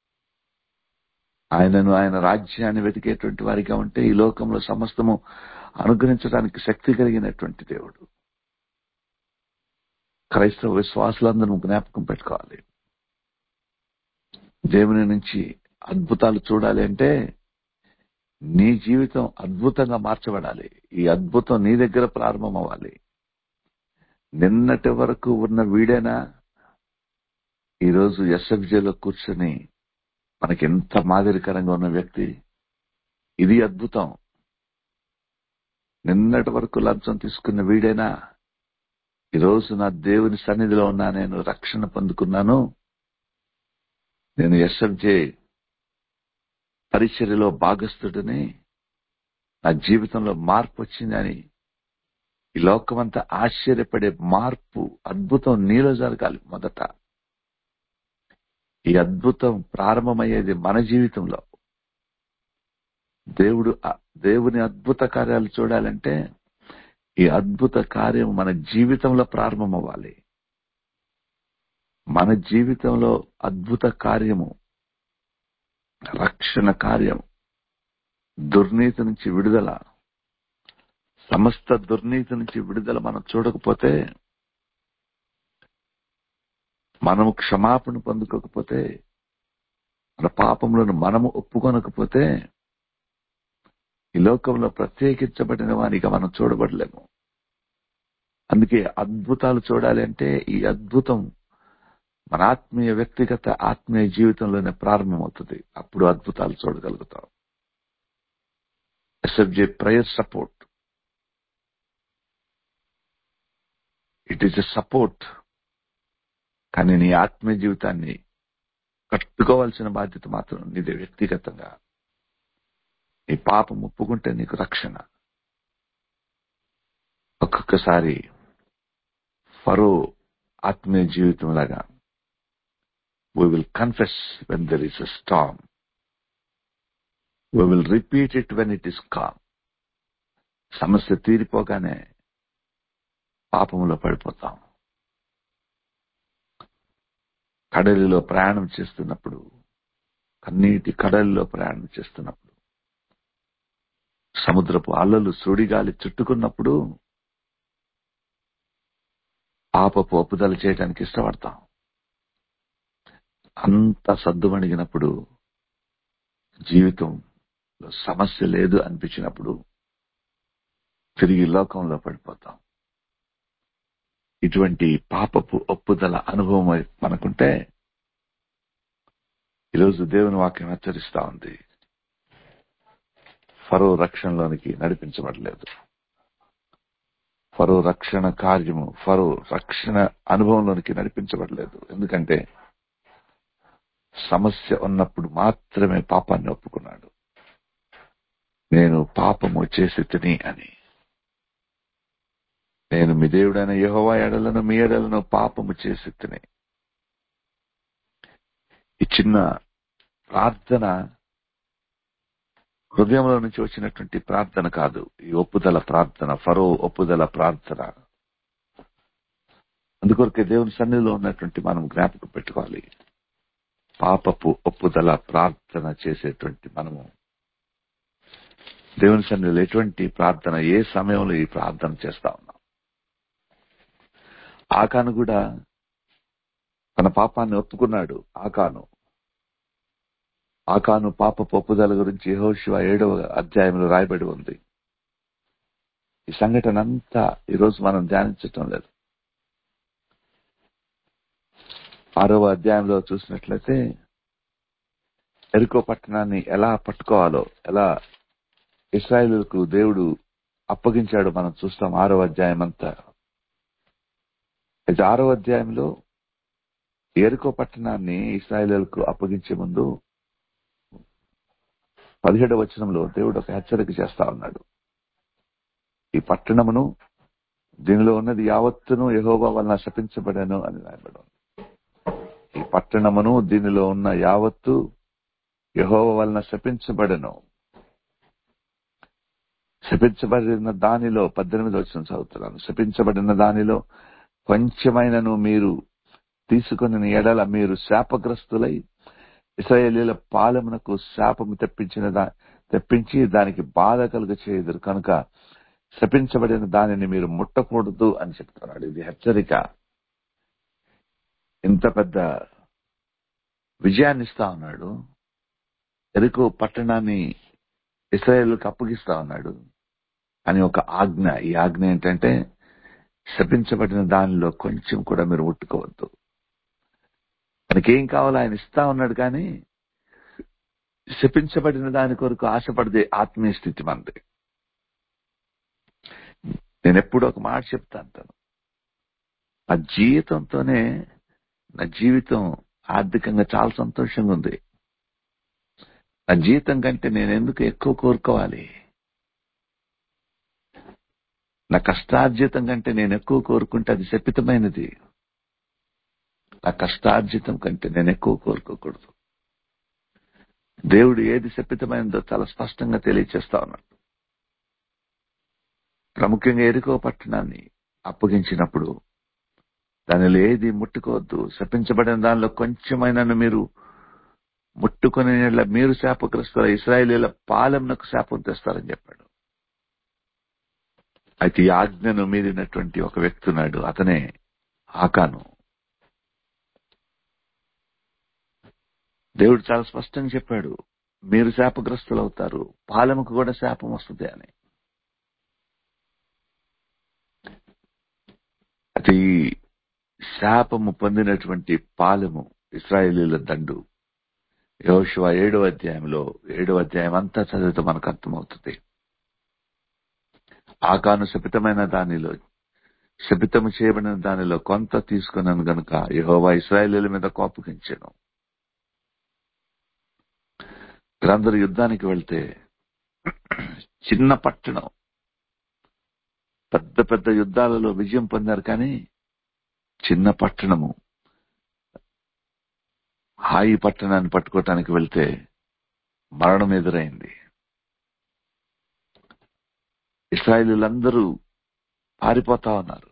ఆయనను ఆయన రాజ్యాన్ని వెతికేటువంటి వారిగా ఉంటే ఈ లోకంలో సమస్తము అనుగ్రహించడానికి శక్తి కలిగినటువంటి దేవుడు క్రైస్తవ విశ్వాసులందరూ జ్ఞాపకం పెట్టుకోవాలి దేవుని నుంచి అద్భుతాలు చూడాలి అంటే నీ జీవితం అద్భుతంగా మార్చబడాలి ఈ అద్భుతం నీ దగ్గర ప్రారంభం అవ్వాలి నిన్నటి వరకు ఉన్న వీడేనా ఈరోజు ఎస్ఎఫ్జేలో కూర్చొని మనకి ఎంత మాదిరికరంగా ఉన్న వ్యక్తి ఇది అద్భుతం నిన్నటి వరకు లంచం తీసుకున్న వీడేనా ఈ రోజు నా దేవుని సన్నిధిలో ఉన్నా నేను రక్షణ పొందుకున్నాను నేను ఎస్ఎఫ్జే పరిచర్యలో భాగస్థుడిని నా జీవితంలో మార్పు వచ్చిందని ఈ లోకమంతా ఆశ్చర్యపడే మార్పు అద్భుతం నీలో జరగాలి మొదట ఈ అద్భుతం ప్రారంభమయ్యేది మన జీవితంలో దేవుడు దేవుని అద్భుత కార్యాలు చూడాలంటే ఈ అద్భుత కార్యం మన జీవితంలో ప్రారంభమవ్వాలి మన జీవితంలో అద్భుత కార్యము రక్షణ కార్యం దుర్నీతి నుంచి విడుదల సమస్త దుర్నీతి నుంచి విడుదల మనం చూడకపోతే మనము క్షమాపణ పొందుకోకపోతే మన పాపములను మనము ఒప్పుకొనకపోతే ఈ లోకంలో ప్రత్యేకించబడిన వారిగా మనం చూడబడలేము అందుకే అద్భుతాలు చూడాలి అంటే ఈ అద్భుతం మన ఆత్మీయ వ్యక్తిగత ఆత్మీయ జీవితంలోనే ప్రారంభమవుతుంది అప్పుడు అద్భుతాలు చూడగలుగుతాం SFJ prayer support it is a support కానీ నీ ఆత్మీయ జీవితాన్ని కట్టుకోవాల్సిన బాధ్యత మాత్రం నీదే వ్యక్తిగతంగా నీ పాపం ఒప్పుకుంటే నీకు రక్షణ ఒక్కొక్కసారి ఫరో ఆత్మీయ జీవితం లాగా we will confess when there is a storm. We will repeat it when it is calm. సమస్య తీరిపోగానే పాపములో పడిపోతాం కడలిలో ప్రయాణం చేస్తున్నప్పుడు కన్నీటి కడలిలో ప్రయాణం చేస్తున్నప్పుడు సముద్రపు అలలు సుడిగాలి చుట్టుకున్నప్పుడు పాపపు ఒప్పుదల చేయడానికి ఇష్టపడతాం అంత సద్దుమణిగినప్పుడు జీవితంలో సమస్య లేదు అనిపించినప్పుడు తిరిగి లోకంలో పడిపోతాం ఇటువంటి పాపపు ఒప్పుదల అనుభవం మనకుంటే ఈరోజు దేవుని వాక్యం హెచ్చరిస్తా ఉంది ఫరో రక్షణలోనికి నడిపించబడలేదు ఫరో రక్షణ కార్యము ఫరో రక్షణ అనుభవంలోనికి నడిపించబడలేదు ఎందుకంటే సమస్య ఉన్నప్పుడు మాత్రమే పాపాన్ని ఒప్పుకున్నాడు నేను పాపము చేసి తిని అని నేను మీ దేవుడైన యహోవా ఎడలను మీ ఎడలను పాపము చేసి తిని ఈ చిన్న ప్రార్థన హృదయంలో నుంచి వచ్చినటువంటి ప్రార్థన కాదు ఈ ఒప్పుదల ప్రార్థన ఫరో ఒప్పుదల ప్రార్థన అందుకొరకే దేవుని సన్నిధిలో ఉన్నటువంటి మనం జ్ఞాపకం పెట్టుకోవాలి పాపపు ఒప్పుదల ప్రార్థన చేసేటువంటి మనము దేవుని సన్నిధిలో ఎటువంటి ప్రార్థన ఏ సమయంలో ఈ ప్రార్థన చేస్తా ఉన్నాం ఆకాను కూడా తన పాపాన్ని ఒప్పుకున్నాడు ఆకాను ఆకాను పాప ఒప్పుదల గురించి యెహోషువ ఏడవ అధ్యాయంలో రాయబడి ఉంది ఈ సంఘటన అంతా ఈరోజు మనం ధ్యానించటం లేదు ఆరవ అధ్యాయంలో చూసినట్లయితే ఎరుకో పట్టణాన్ని ఎలా పట్టుకోవాలో ఎలా ఇస్రాయేలుకు దేవుడు అప్పగించాడో మనం చూస్తాం ఆరవ అధ్యాయం అంతా అయితే ఆరవ అధ్యాయంలో ఎరుకో పట్టణాన్ని ఇస్రాయేలుకు అప్పగించే ముందు పదిహేడవ వచనంలో దేవుడు ఒక హెచ్చరిక చేస్తా ఉన్నాడు ఈ పట్టణమును దీనిలో ఉన్నది యావత్తును యహోబా వలన శపించబడాను అని రాయబడి ఈ పట్టణమును దీనిలో ఉన్న యావత్తు యహోవ వలన శపించబడను శపించబడిన దానిలో పద్దెనిమిది వచ్చిన చదువుతున్నాను శపించబడిన దానిలో కొంచెమైనను మీరు తీసుకుని ఎడల మీరు శాపగ్రస్తులై ఇస్రాయేలీల పాలమునకు శాపము తెప్పించిన దా తెప్పించి దానికి బాధ కలుగ చేయదురు కనుక శపించబడిన దానిని మీరు ముట్టకూడదు అని చెప్తున్నాడు ఇది హెచ్చరిక ఇంత పెద్ద విజయాన్ని ఇస్తా ఉన్నాడు ఎరుకు పట్టణాన్ని ఇస్రాయేల్కి అప్పగిస్తా ఉన్నాడు అని ఒక ఆజ్ఞ ఈ ఆజ్ఞ ఏంటంటే శపించబడిన దానిలో కొంచెం కూడా మీరు ముట్టుకోవద్దు మనకేం కావాలో ఆయన ఇస్తా ఉన్నాడు కానీ శపించబడిన దాని కొరకు ఆశపడితే ఆత్మీయ స్థితి మనది నేను ఎప్పుడు ఒక మాట చెప్తాను తను ఆ జీవితంతోనే నా జీవితం ఆర్థికంగా చాలా సంతోషంగా ఉంది నా జీవితం కంటే నేను ఎందుకు ఎక్కువ కోరుకోవాలి నా కష్టార్జితం కంటే నేను ఎక్కువ కోరుకుంటే అది శపితమైనది నా కష్టార్జితం కంటే నేను ఎక్కువ కోరుకోకూడదు దేవుడు ఏది శపితమైనదో చాలా స్పష్టంగా తెలియచేస్తా ఉన్నాడు ప్రాముఖ్యంగా ఎరుకో పట్టణాన్ని అప్పగించినప్పుడు దానిలో ఏది ముట్టుకోవద్దు శపించబడిన దానిలో కొంచెమైనా మీరు ముట్టుకునే యెడల మీరు శాపగ్రస్తుల ఇస్రాయేలీల పాలెంనకు శాపం తెస్తారని చెప్పాడు అయితే ఈ ఆజ్ఞను మీరినటువంటి ఒక వ్యక్తి ఉన్నాడు అతనే ఆకాను దేవుడు చాలా స్పష్టంగా చెప్పాడు మీరు శాపగ్రస్తులు అవుతారు పాలెముకు కూడా శాపం వస్తుంది అని అయితే ఈ శాపము పొందినటువంటి పాలెము ఇస్రాయేలీల దండు యోశువ ఏడవ అధ్యాయంలో ఏడవ అధ్యాయం అంతా చదివితే మనకు అర్థమవుతుంది ఆకాను శపితమైన దానిలో శపితము చేయబడిన దానిలో కొంత తీసుకున్నాను గనుక యహోవా ఇస్రాయేలీల మీద కోపగించాను వీరందరూ యుద్ధానికి వెళ్తే చిన్న పట్టణం పెద్ద పెద్ద యుద్ధాలలో విజయం పొందారు కానీ చిన్న పట్టణము హాయి పట్టణాన్ని పట్టుకోవటానికి వెళ్తే మరణం ఎదురైంది ఇస్రాయేలీలందరూ పారిపోతా ఉన్నారు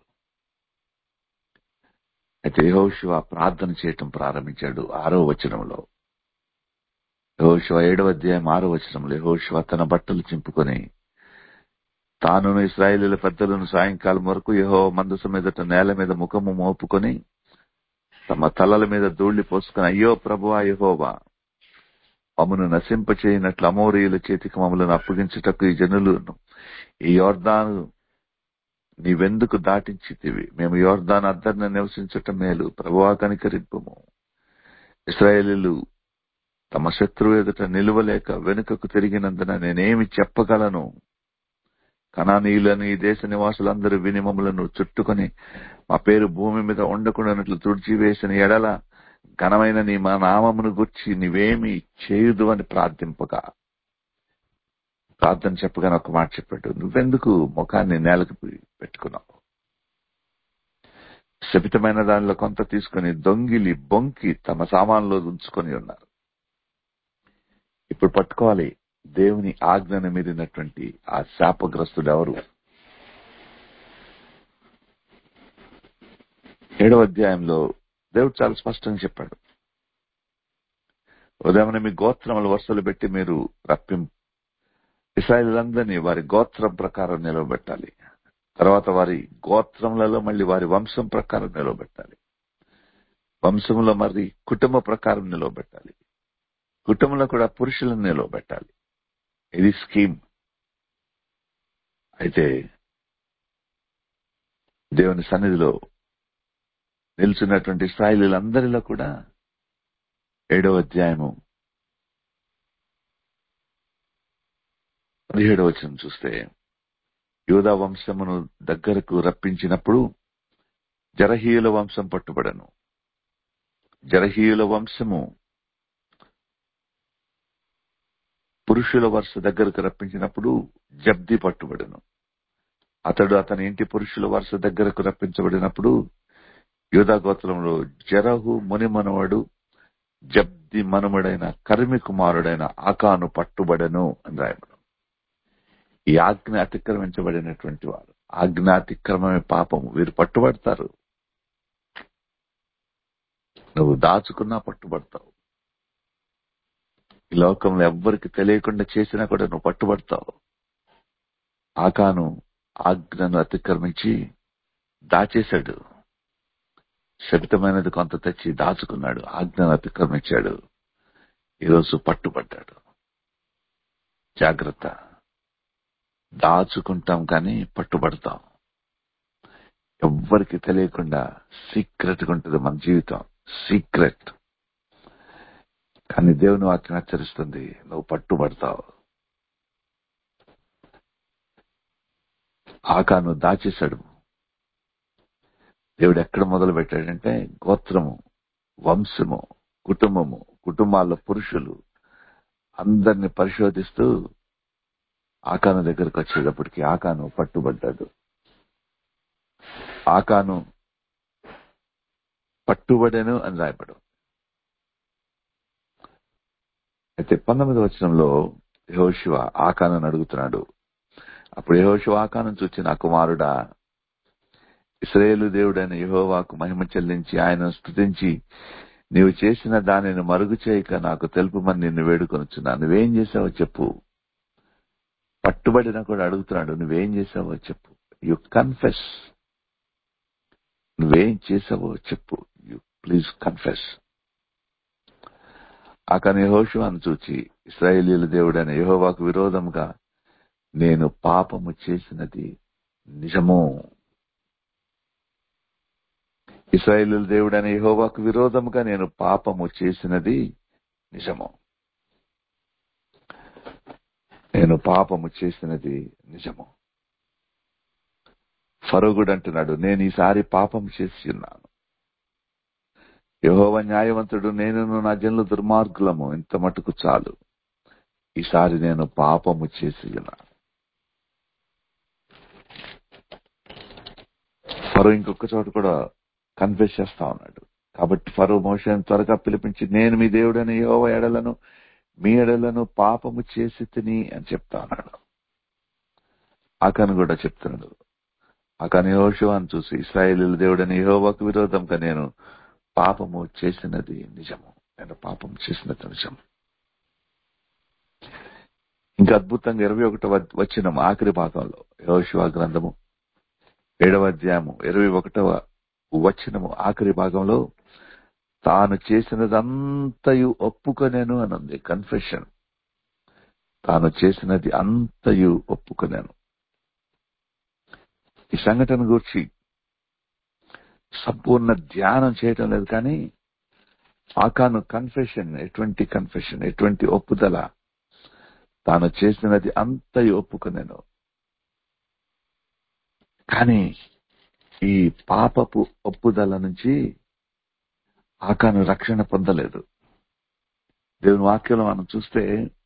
అయితే యెహోషువ ప్రార్థన చేయటం ప్రారంభించాడు ఆరో వచనంలో యెహోషువ ఏడవ అధ్యాయం ఆరో వచనంలో యెహోషువ తన బట్టలు చింపుకొని తాను ఇస్రాయేలీల పెద్దలను సాయంకాలం వరకు యహో మందస మీదట నేల మీద ముఖము మోపుకొని తమ తలల మీద ధూళి పోసుకుని అయ్యో ప్రభువా యహోవా మమ్మను నశింప చేయనట్లు అమోరీయుల చేతికి మమ్మల్ని అప్పగించుటకు ఈ జనులను ఈ యోర్దాను నీవెందుకు దాటించితివి మేము యోర్దాన్ అద్దరిని నివసించటం మేలు ప్రభువా కనికరింపము ఇస్రాయేలీలు తమ శత్రువు ఎదుట నిలువలేక వెనుకకు తిరిగినందున నేనేమి చెప్పగలను కణానీయులను ఈ దేశ నివాసులందరూ విని మమ్మలను చుట్టుకొని మా పేరు భూమి మీద ఉండకుండానట్లు తుడిచివేసిన ఎడల ఘనమైన నీ మా నామమును గుర్చి నీవేమి చేయుదు అని ప్రార్థింపగా ప్రార్థన చెప్పగానే ఒక మాట చెప్పాడు నువ్వెందుకు ముఖాన్ని నేలకు పెట్టుకున్నావు శపితమైన దానిలో కొంత తీసుకుని దొంగిలి బొంకి తమ సామాన్లో ఉంచుకొని ఉన్నారు ఇప్పుడు పట్టుకోవాలి దేవుని ఆజ్ఞను మీరినటువంటి ఆ శాపగ్రస్తుడు ఎవరు ఏడవ అధ్యాయంలో దేవుడు చాలా స్పష్టంగా చెప్పాడు ఉదయం మీ గోత్రముల వరుసలు పెట్టి మీరు రప్పిం ఇస్రాయలందరినీ వారి గోత్రం ప్రకారం నిలవబెట్టాలి తర్వాత వారి గోత్రములలో మళ్ళీ వారి వంశం ప్రకారం నిలవబెట్టాలి వంశంలో మరి కుటుంబ ప్రకారం నిలవబెట్టాలి కుటుంబంలో కూడా పురుషులను నిలవబెట్టాలి ఇది స్కీమ్ అయితే దేవుని సన్నిధిలో నిల్చున్నటువంటి స్థాయిలందరిలో కూడా ఏడవ అధ్యాయము పదిహేడవ వచనం చూస్తే యూదా వంశమును దగ్గరకు రప్పించినప్పుడు జరహీయుల వంశం పట్టుబడను జరహీయుల వంశము పురుషుల వరుస దగ్గరకు రప్పించినప్పుడు జబ్ది పట్టుబడను అతడు అతని ఇంటి పురుషుల వరుస దగ్గరకు రప్పించబడినప్పుడు యూదా గోత్రంలో జరహు మునిమనవడు జబ్ది మనుమడైన కర్మి కుమారుడైన ఆకాను పట్టుబడను అని రాయబడు ఈ ఆజ్ఞ అతిక్రమించబడినటువంటి వారు ఆజ్ఞ అతిక్రమమే పాపము వీరు పట్టుబడతారు నువ్వు దాచుకున్నా పట్టుబడతావు ఈ లోకంలో ఎవ్వరికి తెలియకుండా చేసినా కూడా నువ్వు పట్టుబడతావు ఆకాను ఆజ్ఞను అతిక్రమించి దాచేశాడు శపితమైనది కొంత తెచ్చి దాచుకున్నాడు ఆజ్ఞను అతిక్రమించాడు ఈరోజు పట్టుబడ్డాడు జాగ్రత్త దాచుకుంటాం కానీ పట్టుబడతాం ఎవ్వరికి తెలియకుండా సీక్రెట్ గా ఉంటుంది మన జీవితం సీక్రెట్ కానీ దేవుని వాక్యం హెచ్చరిస్తుంది నువ్వు పట్టుబడతావు ఆకాను దాచేశాడు దేవుడు ఎక్కడ మొదలు పెట్టాడంటే గోత్రము వంశము కుటుంబము కుటుంబాల్లో పురుషులు అందరిని పరిశోధిస్తూ ఆకాను దగ్గరకు వచ్చేటప్పటికి ఆకాను పట్టుబడ్డాడు ఆకాను పట్టుబడెను అని రాయపడు అయితే పంతొమ్మిది వచనంలో యహోశివ ఆకాను అడుగుతున్నాడు అప్పుడు యహోశివ ఆకాను చూచి నా కుమారుడా ఇస్రాయేలు దేవుడైన యహోవాకు మహిమ చెల్లించి ఆయనను స్తుతించి నీవు చేసిన దానిని మరుగు చేయక నాకు తెలుపమని నిన్ను వేడుకొనుచున్నా నువ్వేం చేసావో చెప్పు పట్టుబడిన కూడా అడుగుతున్నాడు నువ్వేం చేసావో చెప్పు యు కన్ఫెస్ నువ్వేం చేసావో చెప్పు యు ప్లీజ్ కన్ఫెస్ అతని యహోషువాను చూచి ఇస్రాయేలీల దేవుడైన యహోవాకు విరోధముగా నేను పాపము చేసినది నిజము ఇస్రాయేలీల దేవుడైన యహోవాకు విరోధముగా నేను పాపము చేసినది నిజము నేను పాపము చేసినది నిజము ఫరోగుడు అంటున్నాడు నేను ఈసారి పాపం చేసి ఉన్నాను యహోవ న్యాయవంతుడు నేను నా జనులు దుర్మార్గులము ఇంత మటుకు చాలు ఈసారి నేను పాపము చేసి ఉన్నాను ఫరో ఇంకొక చోట కూడా కన్ఫెస్ చేస్తా ఉన్నాడు కాబట్టి ఫరో మోషన్ త్వరగా పిలిపించి నేను మీ దేవుడని యహోవ ఎడలను మీ ఎడలను పాపము చేసి తిని అని చెప్తా ఉన్నాడు ఆకను కూడా చెప్తున్నాడు ఆకని యహోషువాన్ని చూసి ఇస్రాయేలీల దేవుడని యహోవాకు విరోధంగా నేను పాపము చేసినది నిజము నేను పాపం చేసినది నిజం ఇంకా అద్భుతంగా ఇరవై ఒకటో వచ్చిన ఆఖరి భాగంలో యహోశివా గ్రంథము ఏడవ అధ్యాయము ఇరవై ఒకటవ వచనము ఆఖరి భాగంలో తాను చేసినదంతయు ఒప్పుకొనేను అని ఉంది కన్ఫెషన్ తాను చేసినది అంతయు ఒప్పుకొనేను ఈ సంఘటన గురించి సంపూర్ణ ధ్యానం చేయటం లేదు కానీ ఆకాను కన్ఫెషన్ ఎటువంటి కన్ఫెషన్ ఎటువంటి ఒప్పుదల తాను చేసినది అంతయు ఒప్పుకునేను కానీ ఈ పాపపు ఒప్పుదల నుంచి ఆకాను రక్షణ పొందలేదు దేవుని వాక్యంలో మనం చూస్తే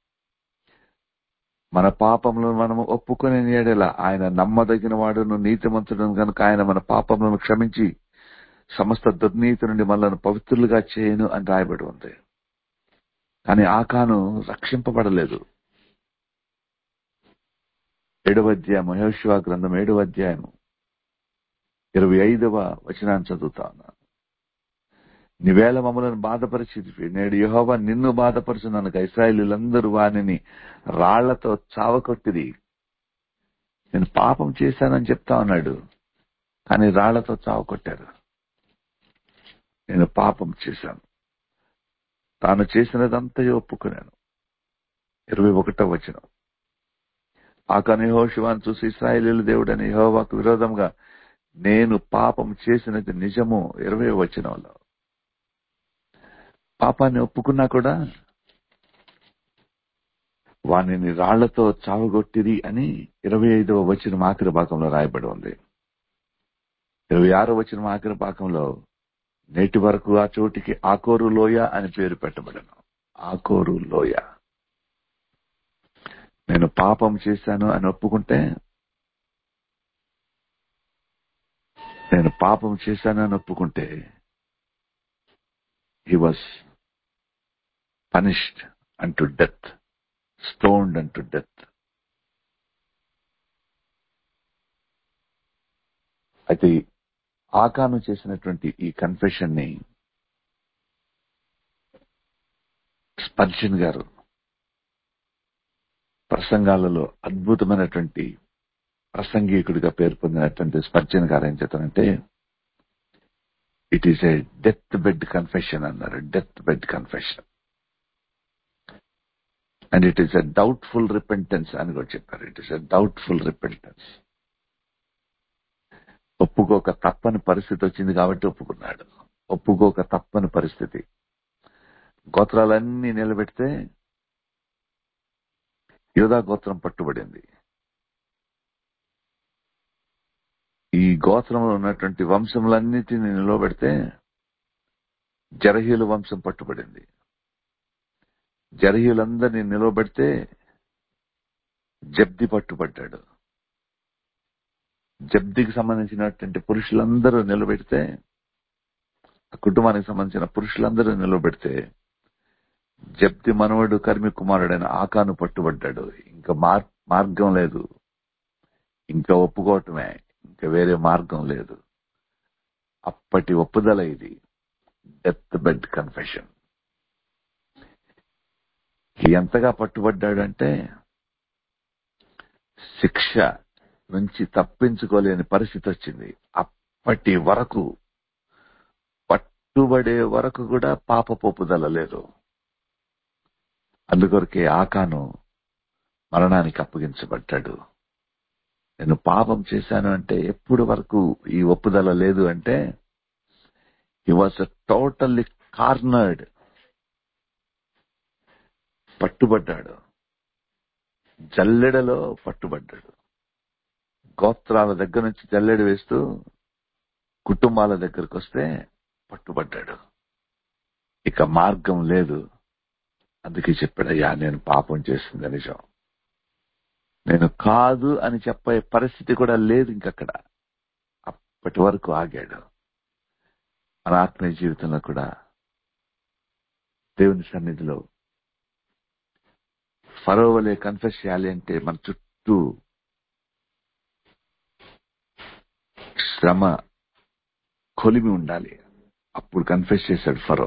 మన పాపములను మనము ఒప్పుకునే ఏడేలా ఆయన నమ్మదగిన వాడును నీతిమంతుడును కనుక ఆయన మన పాపములను క్షమించి సమస్త దుర్నీతి నుండి మనల్ని పవిత్రులుగా చేయను అని రాయబడి ఉంది కానీ ఆకాను రక్షింపబడలేదు ఏడవ అధ్యాయం మహేశ్వా గ్రంథం ఏడవ అధ్యాయం ఇరవై ఐదవ వచనాన్ని చదువుతా ఉన్నాను నివేళ మమ్మలను బాధపరిచి నేడు యహోవా నిన్ను బాధపరుచున్నాను ఇస్రాయలీలందరూ వారిని రాళ్లతో చావకొట్టిది నేను పాపం చేశానని చెప్తా ఉన్నాడు కానీ రాళ్లతో చావకొట్టారు నేను పాపం చేశాను తాను చేసినదంతా ఒప్పుకున్నాను ఇరవై ఒకటో వచనం ఆకని యహోశివాన్ని చూసి ఇస్రాయలీల దేవుడని యహోవాకు విరోధంగా నేను పాపం చేసినది నిజము ఇరవై వచనంలో పాపాన్ని ఒప్పుకున్నా కూడా వాణిని రాళ్లతో చావగొట్టిరి అని ఇరవై ఐదవ వచనం ఆఖరి భాగంలో రాయబడి ఉంది ఇరవై ఆరో వచనం ఆఖరి భాగంలో నేటి వరకు ఆ చోటికి ఆకోరు లోయ అని పేరు పెట్టబడను ఆకోరు లోయ నేను పాపం చేశాను అని ఒప్పుకుంటే నేను పాపం చేశాను అని ఒప్పుకుంటే he was punished unto death stoned unto death అయితే ఆకాను చేసినటువంటి ఈ కన్ఫెషన్ ని స్పర్శన్ గారు ప్రసంగాలలో అద్భుతమైనటువంటి ప్రసంగీకుడిగా పేరు పొందినటువంటి స్పర్జన్ గారు ఏం చెప్తారంటే it is a death bed confession అన్నారు death bed confession and it is a doubtful repentance అని కూడా చెప్పారు it is a doubtful repentance ఒప్పుకోక తప్పని పరిస్థితి వచ్చింది కాబట్టి ఒప్పుకున్నాడు ఒప్పుకోక తప్పని పరిస్థితి గోత్రాలన్నీ నిలబెడితే యోధా గోత్రం పట్టుబడింది ఈ గోత్రంలో ఉన్నటువంటి వంశములన్నిటిని నిలబెడితే జరహీల వంశం పట్టుబడింది జరహీలందరినీ నిలవబెడితే జబ్ది పట్టుబడ్డాడు జబ్దికి సంబంధించినటువంటి పురుషులందరూ నిలబెడితే ఆ కుటుంబానికి సంబంధించిన పురుషులందరూ నిలబెడితే జబ్ది మనవడు కర్మి కుమారుడైన ఆకాను పట్టుబడ్డాడు ఇంకా మార్ మార్గం లేదు ఇంకా ఒప్పుకోవటమే ఇంకా వేరే మార్గం లేదు అప్పటి ఒప్పుదల ఇది డెత్ బెడ్ కన్ఫెషన్ ఎంతగా పట్టుబడ్డాడంటే శిక్ష నుంచి తప్పించుకోలేని పరిస్థితి వచ్చింది అప్పటి వరకు పట్టుబడే వరకు కూడా పాప పొప్పుదల లేదు అందుకొరకే ఆకాను మరణానికి అప్పగించబడ్డాడు నేను పాపం చేశాను అంటే ఎప్పుడు వరకు ఈ ఒప్పుదల లేదు అంటే హీ వాజ్ టోటల్లీ కార్నర్డ్ పట్టుబడ్డాడు జల్లెడలో పట్టుబడ్డాడు గోత్రాల దగ్గర నుంచి జల్లెడ వేస్తూ కుటుంబాల దగ్గరకు వస్తే పట్టుబడ్డాడు ఇక మార్గం లేదు అందుకే చెప్పాడయ్యా నేను పాపం చేసింది నిజం నేను కాదు అని చెప్పే పరిస్థితి కూడా లేదు ఇంకక్కడ అప్పటి వరకు ఆగాడు మన ఆత్మీయ జీవితంలో కూడా దేవుని సన్నిధిలో ఫరోవలే కన్ఫెస్ చేయాలి అంటే మన చుట్టూ శ్రమ కొలిమి ఉండాలి అప్పుడు కన్ఫెస్ చేశాడు ఫరో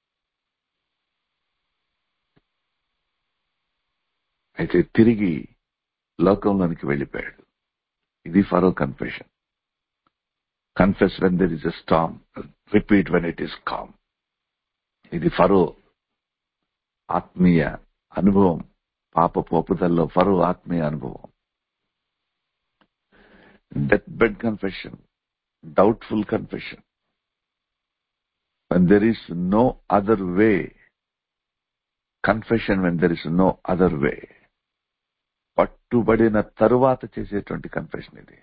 అయితే తిరిగి లోకంలోనికి వెళ్ళిపోయాడు ఇది Pharaoh confession confess when there is a storm repeat when it is calm ఇది ఫరో ఆత్మీయ అనుభవం పాప పోపుదల్లో ఫరో ఆత్మీయ అనుభవం death bed confession doubtful confession when there is no other way confession when there is no other way పట్టుబడిన తరువాత చేసేటువంటి కన్ఫెషన్ ఇది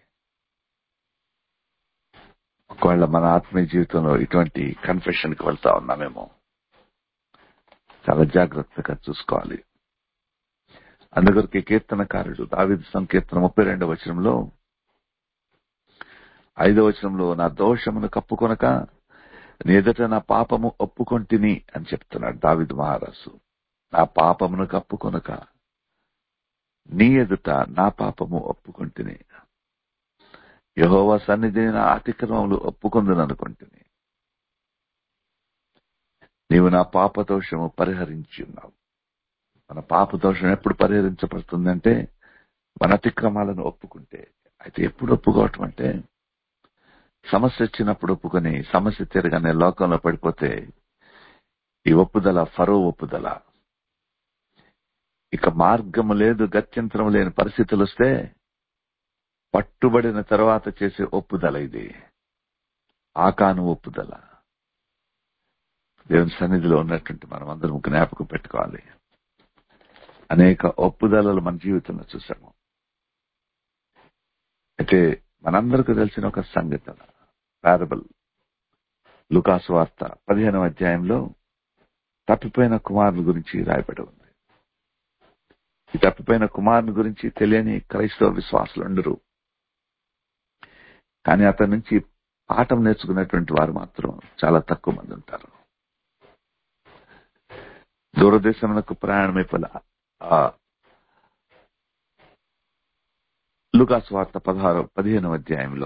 ఒకవేళ మన ఆత్మీయ జీవితంలో ఇటువంటి కన్ఫెషన్ కి వెళ్తా ఉన్నామేమో చాలా జాగ్రత్తగా చూసుకోవాలి అందుకొరకే కీర్తనకారుడు దావిద సంకీర్తన ముప్పై రెండవ వచనంలో ఐదవ వచనంలో నా దోషమును కప్పుకొనక నీ ఎదుట నా పాపము ఒప్పుకొంటిని అని చెప్తున్నాడు దావిద్ మహారాజు నా పాపమును కప్పుకొనక నీ ఎదుట నా పాపము ఒప్పుకొంటిని యహోవా సన్నిధిని నా అతిక్రమములు ఒప్పుకొందుననుకుంటుని నీవు నా పాపదోషము పరిహరించి ఉన్నావు మన పాపదోషం ఎప్పుడు పరిహరించబడుతుందంటే మన అతిక్రమాలను ఒప్పుకుంటే అయితే ఎప్పుడు ఒప్పుకోవటం అంటే సమస్య వచ్చినప్పుడు ఒప్పుకొని సమస్య తీరగానే లోకంలో పడిపోతే ఈ ఒప్పుదల ఫరో ఒప్పుదల ఇక మార్గము లేదు గత్యంతరం లేని పరిస్థితులు వస్తే పట్టుబడిన తర్వాత చేసే ఒప్పుదల ఇది ఆకాను ఒప్పుదల దేవుని సన్నిధిలో ఉన్నటువంటి మనం అందరం జ్ఞాపకం పెట్టుకోవాలి అనేక ఒప్పుదలలు మన జీవితంలో చూసాము అయితే మనందరికీ తెలిసిన ఒక సంఘటన పారబల్ లుకాసు వార్త పదిహేనవ అధ్యాయంలో తప్పిపోయిన కుమారుల గురించి రాయబడి ఉంది ఈ తప్పిపోయిన కుమారుని గురించి తెలియని క్రైస్తవ విశ్వాసులు ఉండరు కానీ అతని నుంచి పాఠం నేర్చుకున్నటువంటి వారు మాత్రం చాలా తక్కువ మంది ఉంటారు దూరదేశములకు ప్రయాణమైపోయిన లుకాస్ వార్త పదహారు పదిహేనవ అధ్యాయంలో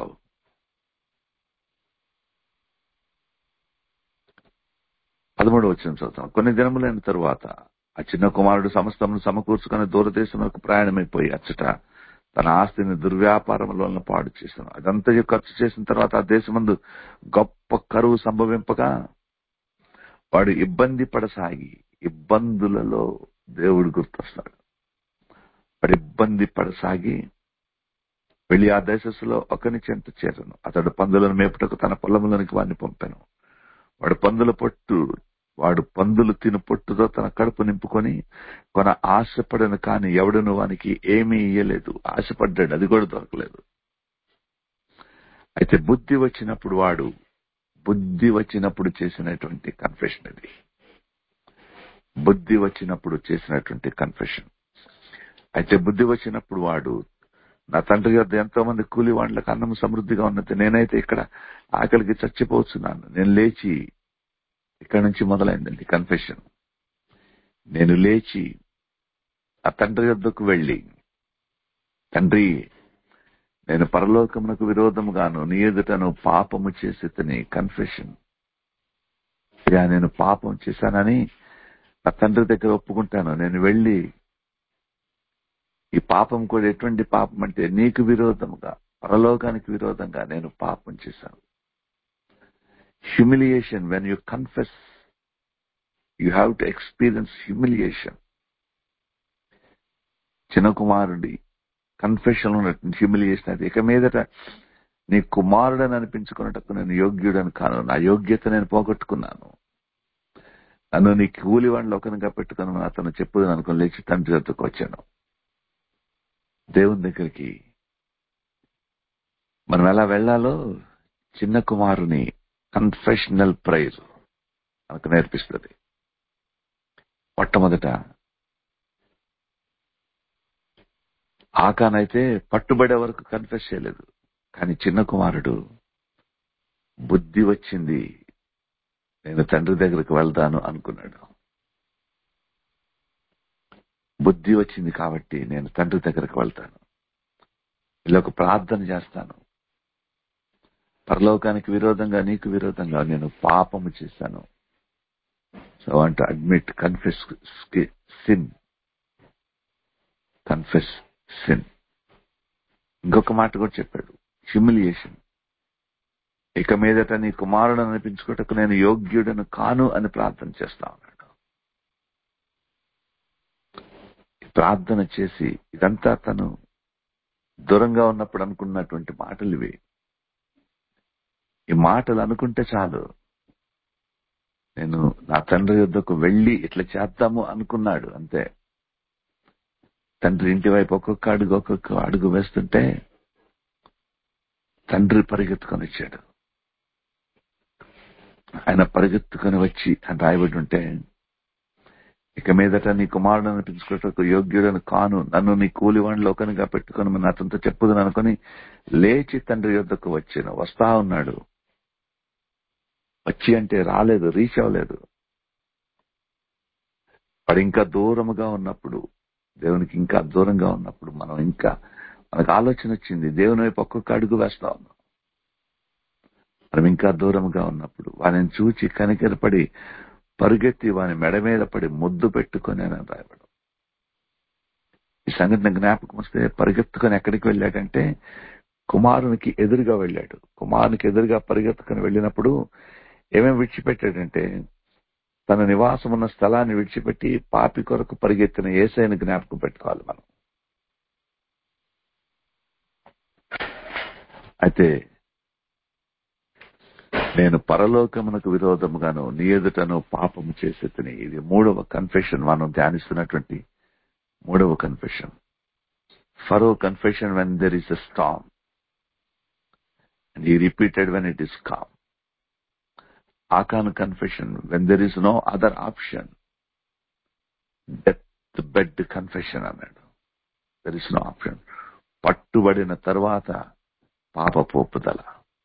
పదమూడు వచ్చిన చదువుతాం కొన్ని దినములైన తరువాత ఆ చిన్న కుమారుడు సమస్తమును సమకూర్చుకుని దూరదేశములకు ప్రయాణమైపోయి అచ్చట తన ఆస్తిని దుర్వ్యాపారంలో పాడు చేశాను అదంతా ఖర్చు చేసిన తర్వాత ఆ దేశమందు గొప్ప కరువు సంభవింపగా వాడు ఇబ్బంది పడసాగి ఇబ్బందులలో దేవుడు గుర్తొస్తాడు వాడు ఇబ్బంది పడసాగి వెళ్లి ఆ దేశస్సులో ఒకని చెంత చేరను అతడు పందులను మేపుటకు తన పొలములోనికి వాడిని పంపాను వాడు పందుల పొట్టు వాడు పందులు తిను పొట్టుతో తన కడుపు నింపుకొని కొన ఆశపడను కాని ఎవడను వానికి ఏమీ ఇయ్యలేదు ఆశపడ్డాడు అది కూడా దొరకలేదు అయితే బుద్ధి వచ్చినప్పుడు వాడు బుద్ధి వచ్చినప్పుడు చేసినటువంటి కన్ఫెషన్ ఇది బుద్ధి వచ్చినప్పుడు చేసినటువంటి కన్ఫెషన్ అయితే బుద్ధి వచ్చినప్పుడు వాడు నా తండ్రి గారు ఎంతో మంది కూలి వాళ్ళకి అన్నం సమృద్ధిగా ఉన్నది నేనైతే ఇక్కడ ఆకలికి చచ్చిపోతున్నాను నేను లేచి ఇక్కడ నుంచి మొదలైందండి కన్ఫెషన్ నేను లేచి ఆ తండ్రి యొద్దకు వెళ్ళి తండ్రి నేను పరలోకమునకు విరోధముగాను నీ ఎదుటను పాపము చేసి కన్ఫెషన్ ఇక నేను పాపం చేశానని నా తండ్రి దగ్గర ఒప్పుకుంటాను నేను వెళ్ళి ఈ పాపం కూడా ఎటువంటి పాపం అంటే నీకు విరోధముగా పరలోకానికి విరోధంగా నేను పాపం చేశాను humiliation when you confess you have to experience humiliation చిన్న కుమారుడి కన్ఫెషన్ ఉన్నటువంటి హ్యూమిలియేషన్ అది ఇక మీదట నీ కుమారుడని అనిపించుకున్నట్టు నేను యోగ్యుడని కాను నా యోగ్యత నేను పోగొట్టుకున్నాను నన్ను నీ కూలి వాడిని ఒకరిగా పెట్టుకుని అతను చెప్పుదని అనుకుని లేచి తండ్రి వద్దకు వచ్చాను దేవుని దగ్గరికి మనం ఎలా వెళ్ళాలో చిన్న కుమారుని కన్ఫెషనల్ ప్రైజ్ మనకు నేర్పిస్తుంది మొట్టమొదట ఆకానైతే పట్టుబడే వరకు కన్ఫెస్ చేయలేదు కానీ చిన్న కుమారుడు బుద్ధి వచ్చింది నేను తండ్రి దగ్గరికి వెళ్తాను అనుకున్నాడు బుద్ధి వచ్చింది కాబట్టి నేను తండ్రి దగ్గరికి వెళ్తాను ఇలా ఒక ప్రార్థన చేస్తాను పరలోకానికి విరోధంగా నీకు విరోధంగా నేను పాపము చేశాను so want admit confess sin confess sin ఇంకొక మాట కూడా చెప్పాడు హ్యూమిలియేషన్ ఇక మీదట నీ కుమారుడు అనిపించుకోటకు నేను యోగ్యుడను కాను అని ప్రార్థన చేస్తా ఉన్నాడు ప్రార్థన చేసి ఇదంతా తను దూరంగా ఉన్నప్పుడు అనుకున్నటువంటి మాటలు ఇవి ఈ మాటలు అనుకుంటే చాలు నేను నా తండ్రి యొద్దకు వెళ్ళి ఇట్లా చేద్దాము అనుకున్నాడు అంతే తండ్రి ఇంటి వైపు ఒక్కొక్క అడుగు ఒక్కొక్క అడుగు వేస్తుంటే తండ్రి పరిగెత్తుకొని వచ్చాడు ఆయన పరిగెత్తుకొని వచ్చి అని రాయబడి ఉంటే ఇక మీదట నీ కుమారుడు అనిపించుకోవటకు యోగ్యుడను కాను నన్ను నీ కూలివాణిలో ఒకనిగా పెట్టుకొని మన అతనితో చెప్పుదని అనుకుని లేచి తండ్రి యొద్దకు వచ్చాను వస్తా ఉన్నాడు వచ్చి అంటే రాలేదు రీచ్ అవ్వలేదు వాడు ఇంకా దూరముగా ఉన్నప్పుడు దేవునికి ఇంకా దూరంగా ఉన్నప్పుడు మనం ఇంకా మనకు ఆలోచన వచ్చింది దేవుని వైపు ఒక్కొక్క అడుగు వేస్తా ఉన్నాం మనం ఇంకా దూరంగా ఉన్నప్పుడు వారిని చూచి కనికరపడి పరుగెత్తి వాని మెడ మీద పడి ముద్దు పెట్టుకొని అని రాయబడు ఈ సంఘటన జ్ఞాపకం వస్తే పరిగెత్తుకొని ఎక్కడికి వెళ్ళాడంటే కుమారునికి ఎదురుగా వెళ్ళాడు కుమారునికి ఎదురుగా పరిగెత్తుకొని వెళ్ళినప్పుడు ఏమేమి విడిచిపెట్టాడంటే తన నివాసం ఉన్న స్థలాన్ని విడిచిపెట్టి పాపి కొరకు పరిగెత్తిన ఏసైని జ్ఞాపకం పెట్టుకోవాలి మనం అయితే నేను పరలోకమునకు విరోధముగాను నీ ఎదుటను పాపము చేసి ఇది మూడవ కన్ఫెషన్ మనం ధ్యానిస్తున్నటువంటి మూడవ confession Pharaoh confession when there is a storm and ఈ repeated when it is calm Achan confession when there is no other option death bed confession అన్నాడు దెర్ ఇస్ నో ఆప్షన్ పట్టుబడిన తర్వాత పాప పోపుదల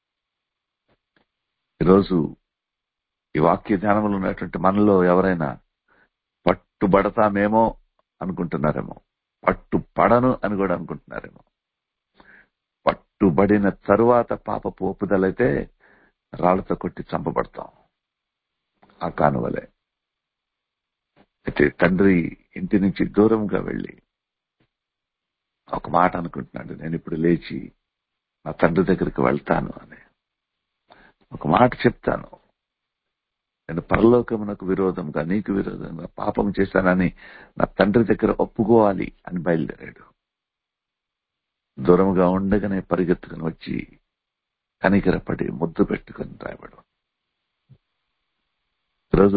ఈరోజు ఈ వాక్య ధ్యానంలో ఉన్నటువంటి మనలో ఎవరైనా పట్టుబడతామేమో అనుకుంటున్నారేమో పట్టు పడను అని కూడా అనుకుంటున్నారేమో పట్టుబడిన తరువాత పాప పోపుదలైతే రాళ్లతో కొట్టి చంపబడతాం ఆ కానువలే అయితే తండ్రి ఇంటి నుంచి దూరంగా వెళ్ళి ఒక మాట అనుకుంటున్నాడు నేను ఇప్పుడు లేచి నా తండ్రి దగ్గరికి వెళ్తాను అని ఒక మాట చెప్తాను నేను పరలోకమునకు విరోధంగా నీకు విరోధంగా పాపం చేశానని నా తండ్రి దగ్గర ఒప్పుకోవాలి అని బయలుదేరాడు దూరంగా ఉండగానే పరిగెత్తుకుని వచ్చి కనికరపడి ముద్దు పెట్టుకుని రాయబడు ఈరోజు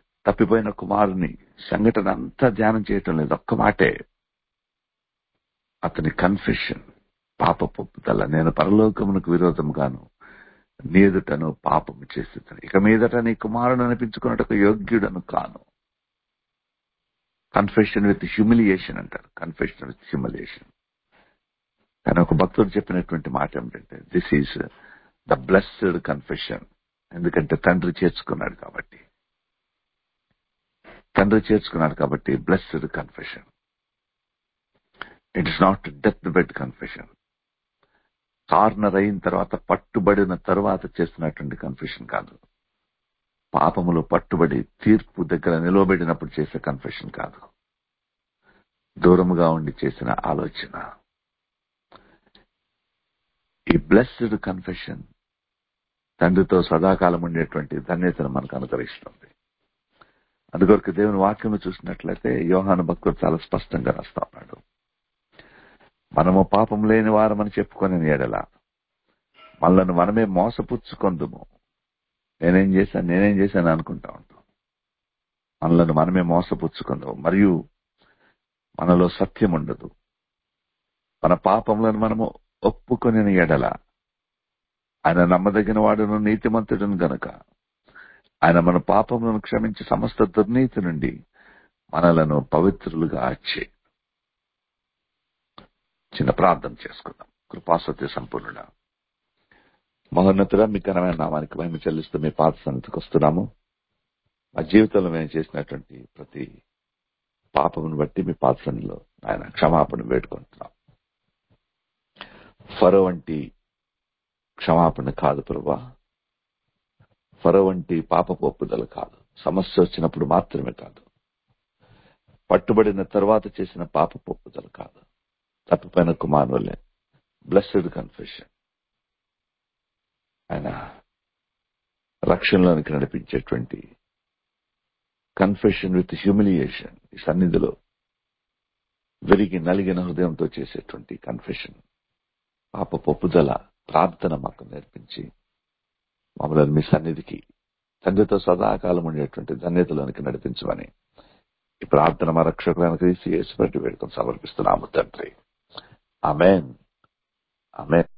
తప్పిపోయిన కుమారుని సంఘటన అంతా ధ్యానం చేయటం లేదు ఒక్క మాటే అతని కన్ఫెషన్ పాప పొప్పుదల నేను పరలోకమునకు విరోధముగాను నీ ఎదుటను పాపము చేస్తున్నాను ఇక మీదట నీ కుమారుడు అనిపించుకున్నట్టు యోగ్యుడను కాను కన్ఫెషన్ విత్ హ్యూమిలియేషన్ అంటారు కన్ఫెషన్ విత్ హ్యూమిలియేషన్ కానీ ఒక భక్తుడు చెప్పినటువంటి మాట ఏమిటంటే this is the blessed confession ఎందుకంటే తండ్రి చేర్చుకున్నాడు కాబట్టి తండ్రి చేర్చుకున్నాడు కాబట్టి blessed confession it is not death bed confession corner అయిన తర్వాత పట్టుబడిన తర్వాత చేస్తున్నటువంటి కన్ఫెషన్ కాదు పాపములో పట్టుబడి తీర్పు దగ్గర నిలవబడినప్పుడు చేసే కన్ఫెషన్ కాదు దూరముగా ఉండి చేసిన ఆలోచన ఈ బ్లెస్డ్ కన్ఫెషన్ తండ్రితో సదాకాలం ఉండేటువంటి ధన్యతను మనకు అనుకరిస్తుంది అందుకొరకు దేవుని వాక్యం చూసినట్లయితే యోహాను భక్తుడు చాలా స్పష్టంగా రాస్తా ఉన్నాడు మనము పాపం లేని వారమని చెప్పుకొని ఎడల మనలను మనమే మోసపుచ్చుకొందుము నేనేం చేశాను నేనేం చేశాను అనుకుంటా ఉంటాం మనలను మనమే మోసపుచ్చుకుందాం మరియు మనలో సత్యం ఉండదు మన పాపములను మనము ఒప్పుకొని ఎడల ఆయన నమ్మదగిన వాడును నీతిమంతుడును గనుక ఆయన మన పాపములను క్షమించి సమస్త దుర్నీతి నుండి మనలను పవిత్రులుగా ఆచే చిన్న ప్రార్థన చేసుకుందాం కృపాసత్య సంపూర్ణుడ మహోన్నతుడ మీ ఘనమైన నామానికి మేము చెల్లిస్తూ మీ పాత సన్నిధికి వస్తున్నాము మా జీవితంలో మేము చేసినటువంటి ప్రతి పాపమును బట్టి మీ పాత సన్నిధిలో ఆయన క్షమాపణ వేడుకుంటున్నాం ఫరో వంటి క్షమాపణ కాదు ప్రభా ఫరో వంటి పాప ఒప్పుదల కాదు సమస్య వచ్చినప్పుడు మాత్రమే కాదు పట్టుబడిన తర్వాత చేసిన పాప ఒప్పుదల కాదు తప్పిపోయిన కుమారులే బ్లెస్డ్ కన్ఫెషన్ ఆయన రక్షణలోనికి నడిపించేటువంటి కన్ఫెషన్ విత్ హ్యూమిలియేషన్ ఈ సన్నిధిలో విరిగి నలిగిన హృదయంతో చేసేటువంటి కన్ఫెషన్ పాప పొప్పుదల ప్రార్థన మాకు నేర్పించి మమ్మల్ని మీ సన్నిధికి తండ్రితో సదాకాలం ఉండేటువంటి ధన్యతలోనికి నడిపించమని ఈ ప్రార్థన మా రక్షకులను క్రీస్తు యేసుపట్టి వేడుకొని సమర్పిస్తున్నాము తండ్రి అమెన్ అమెన్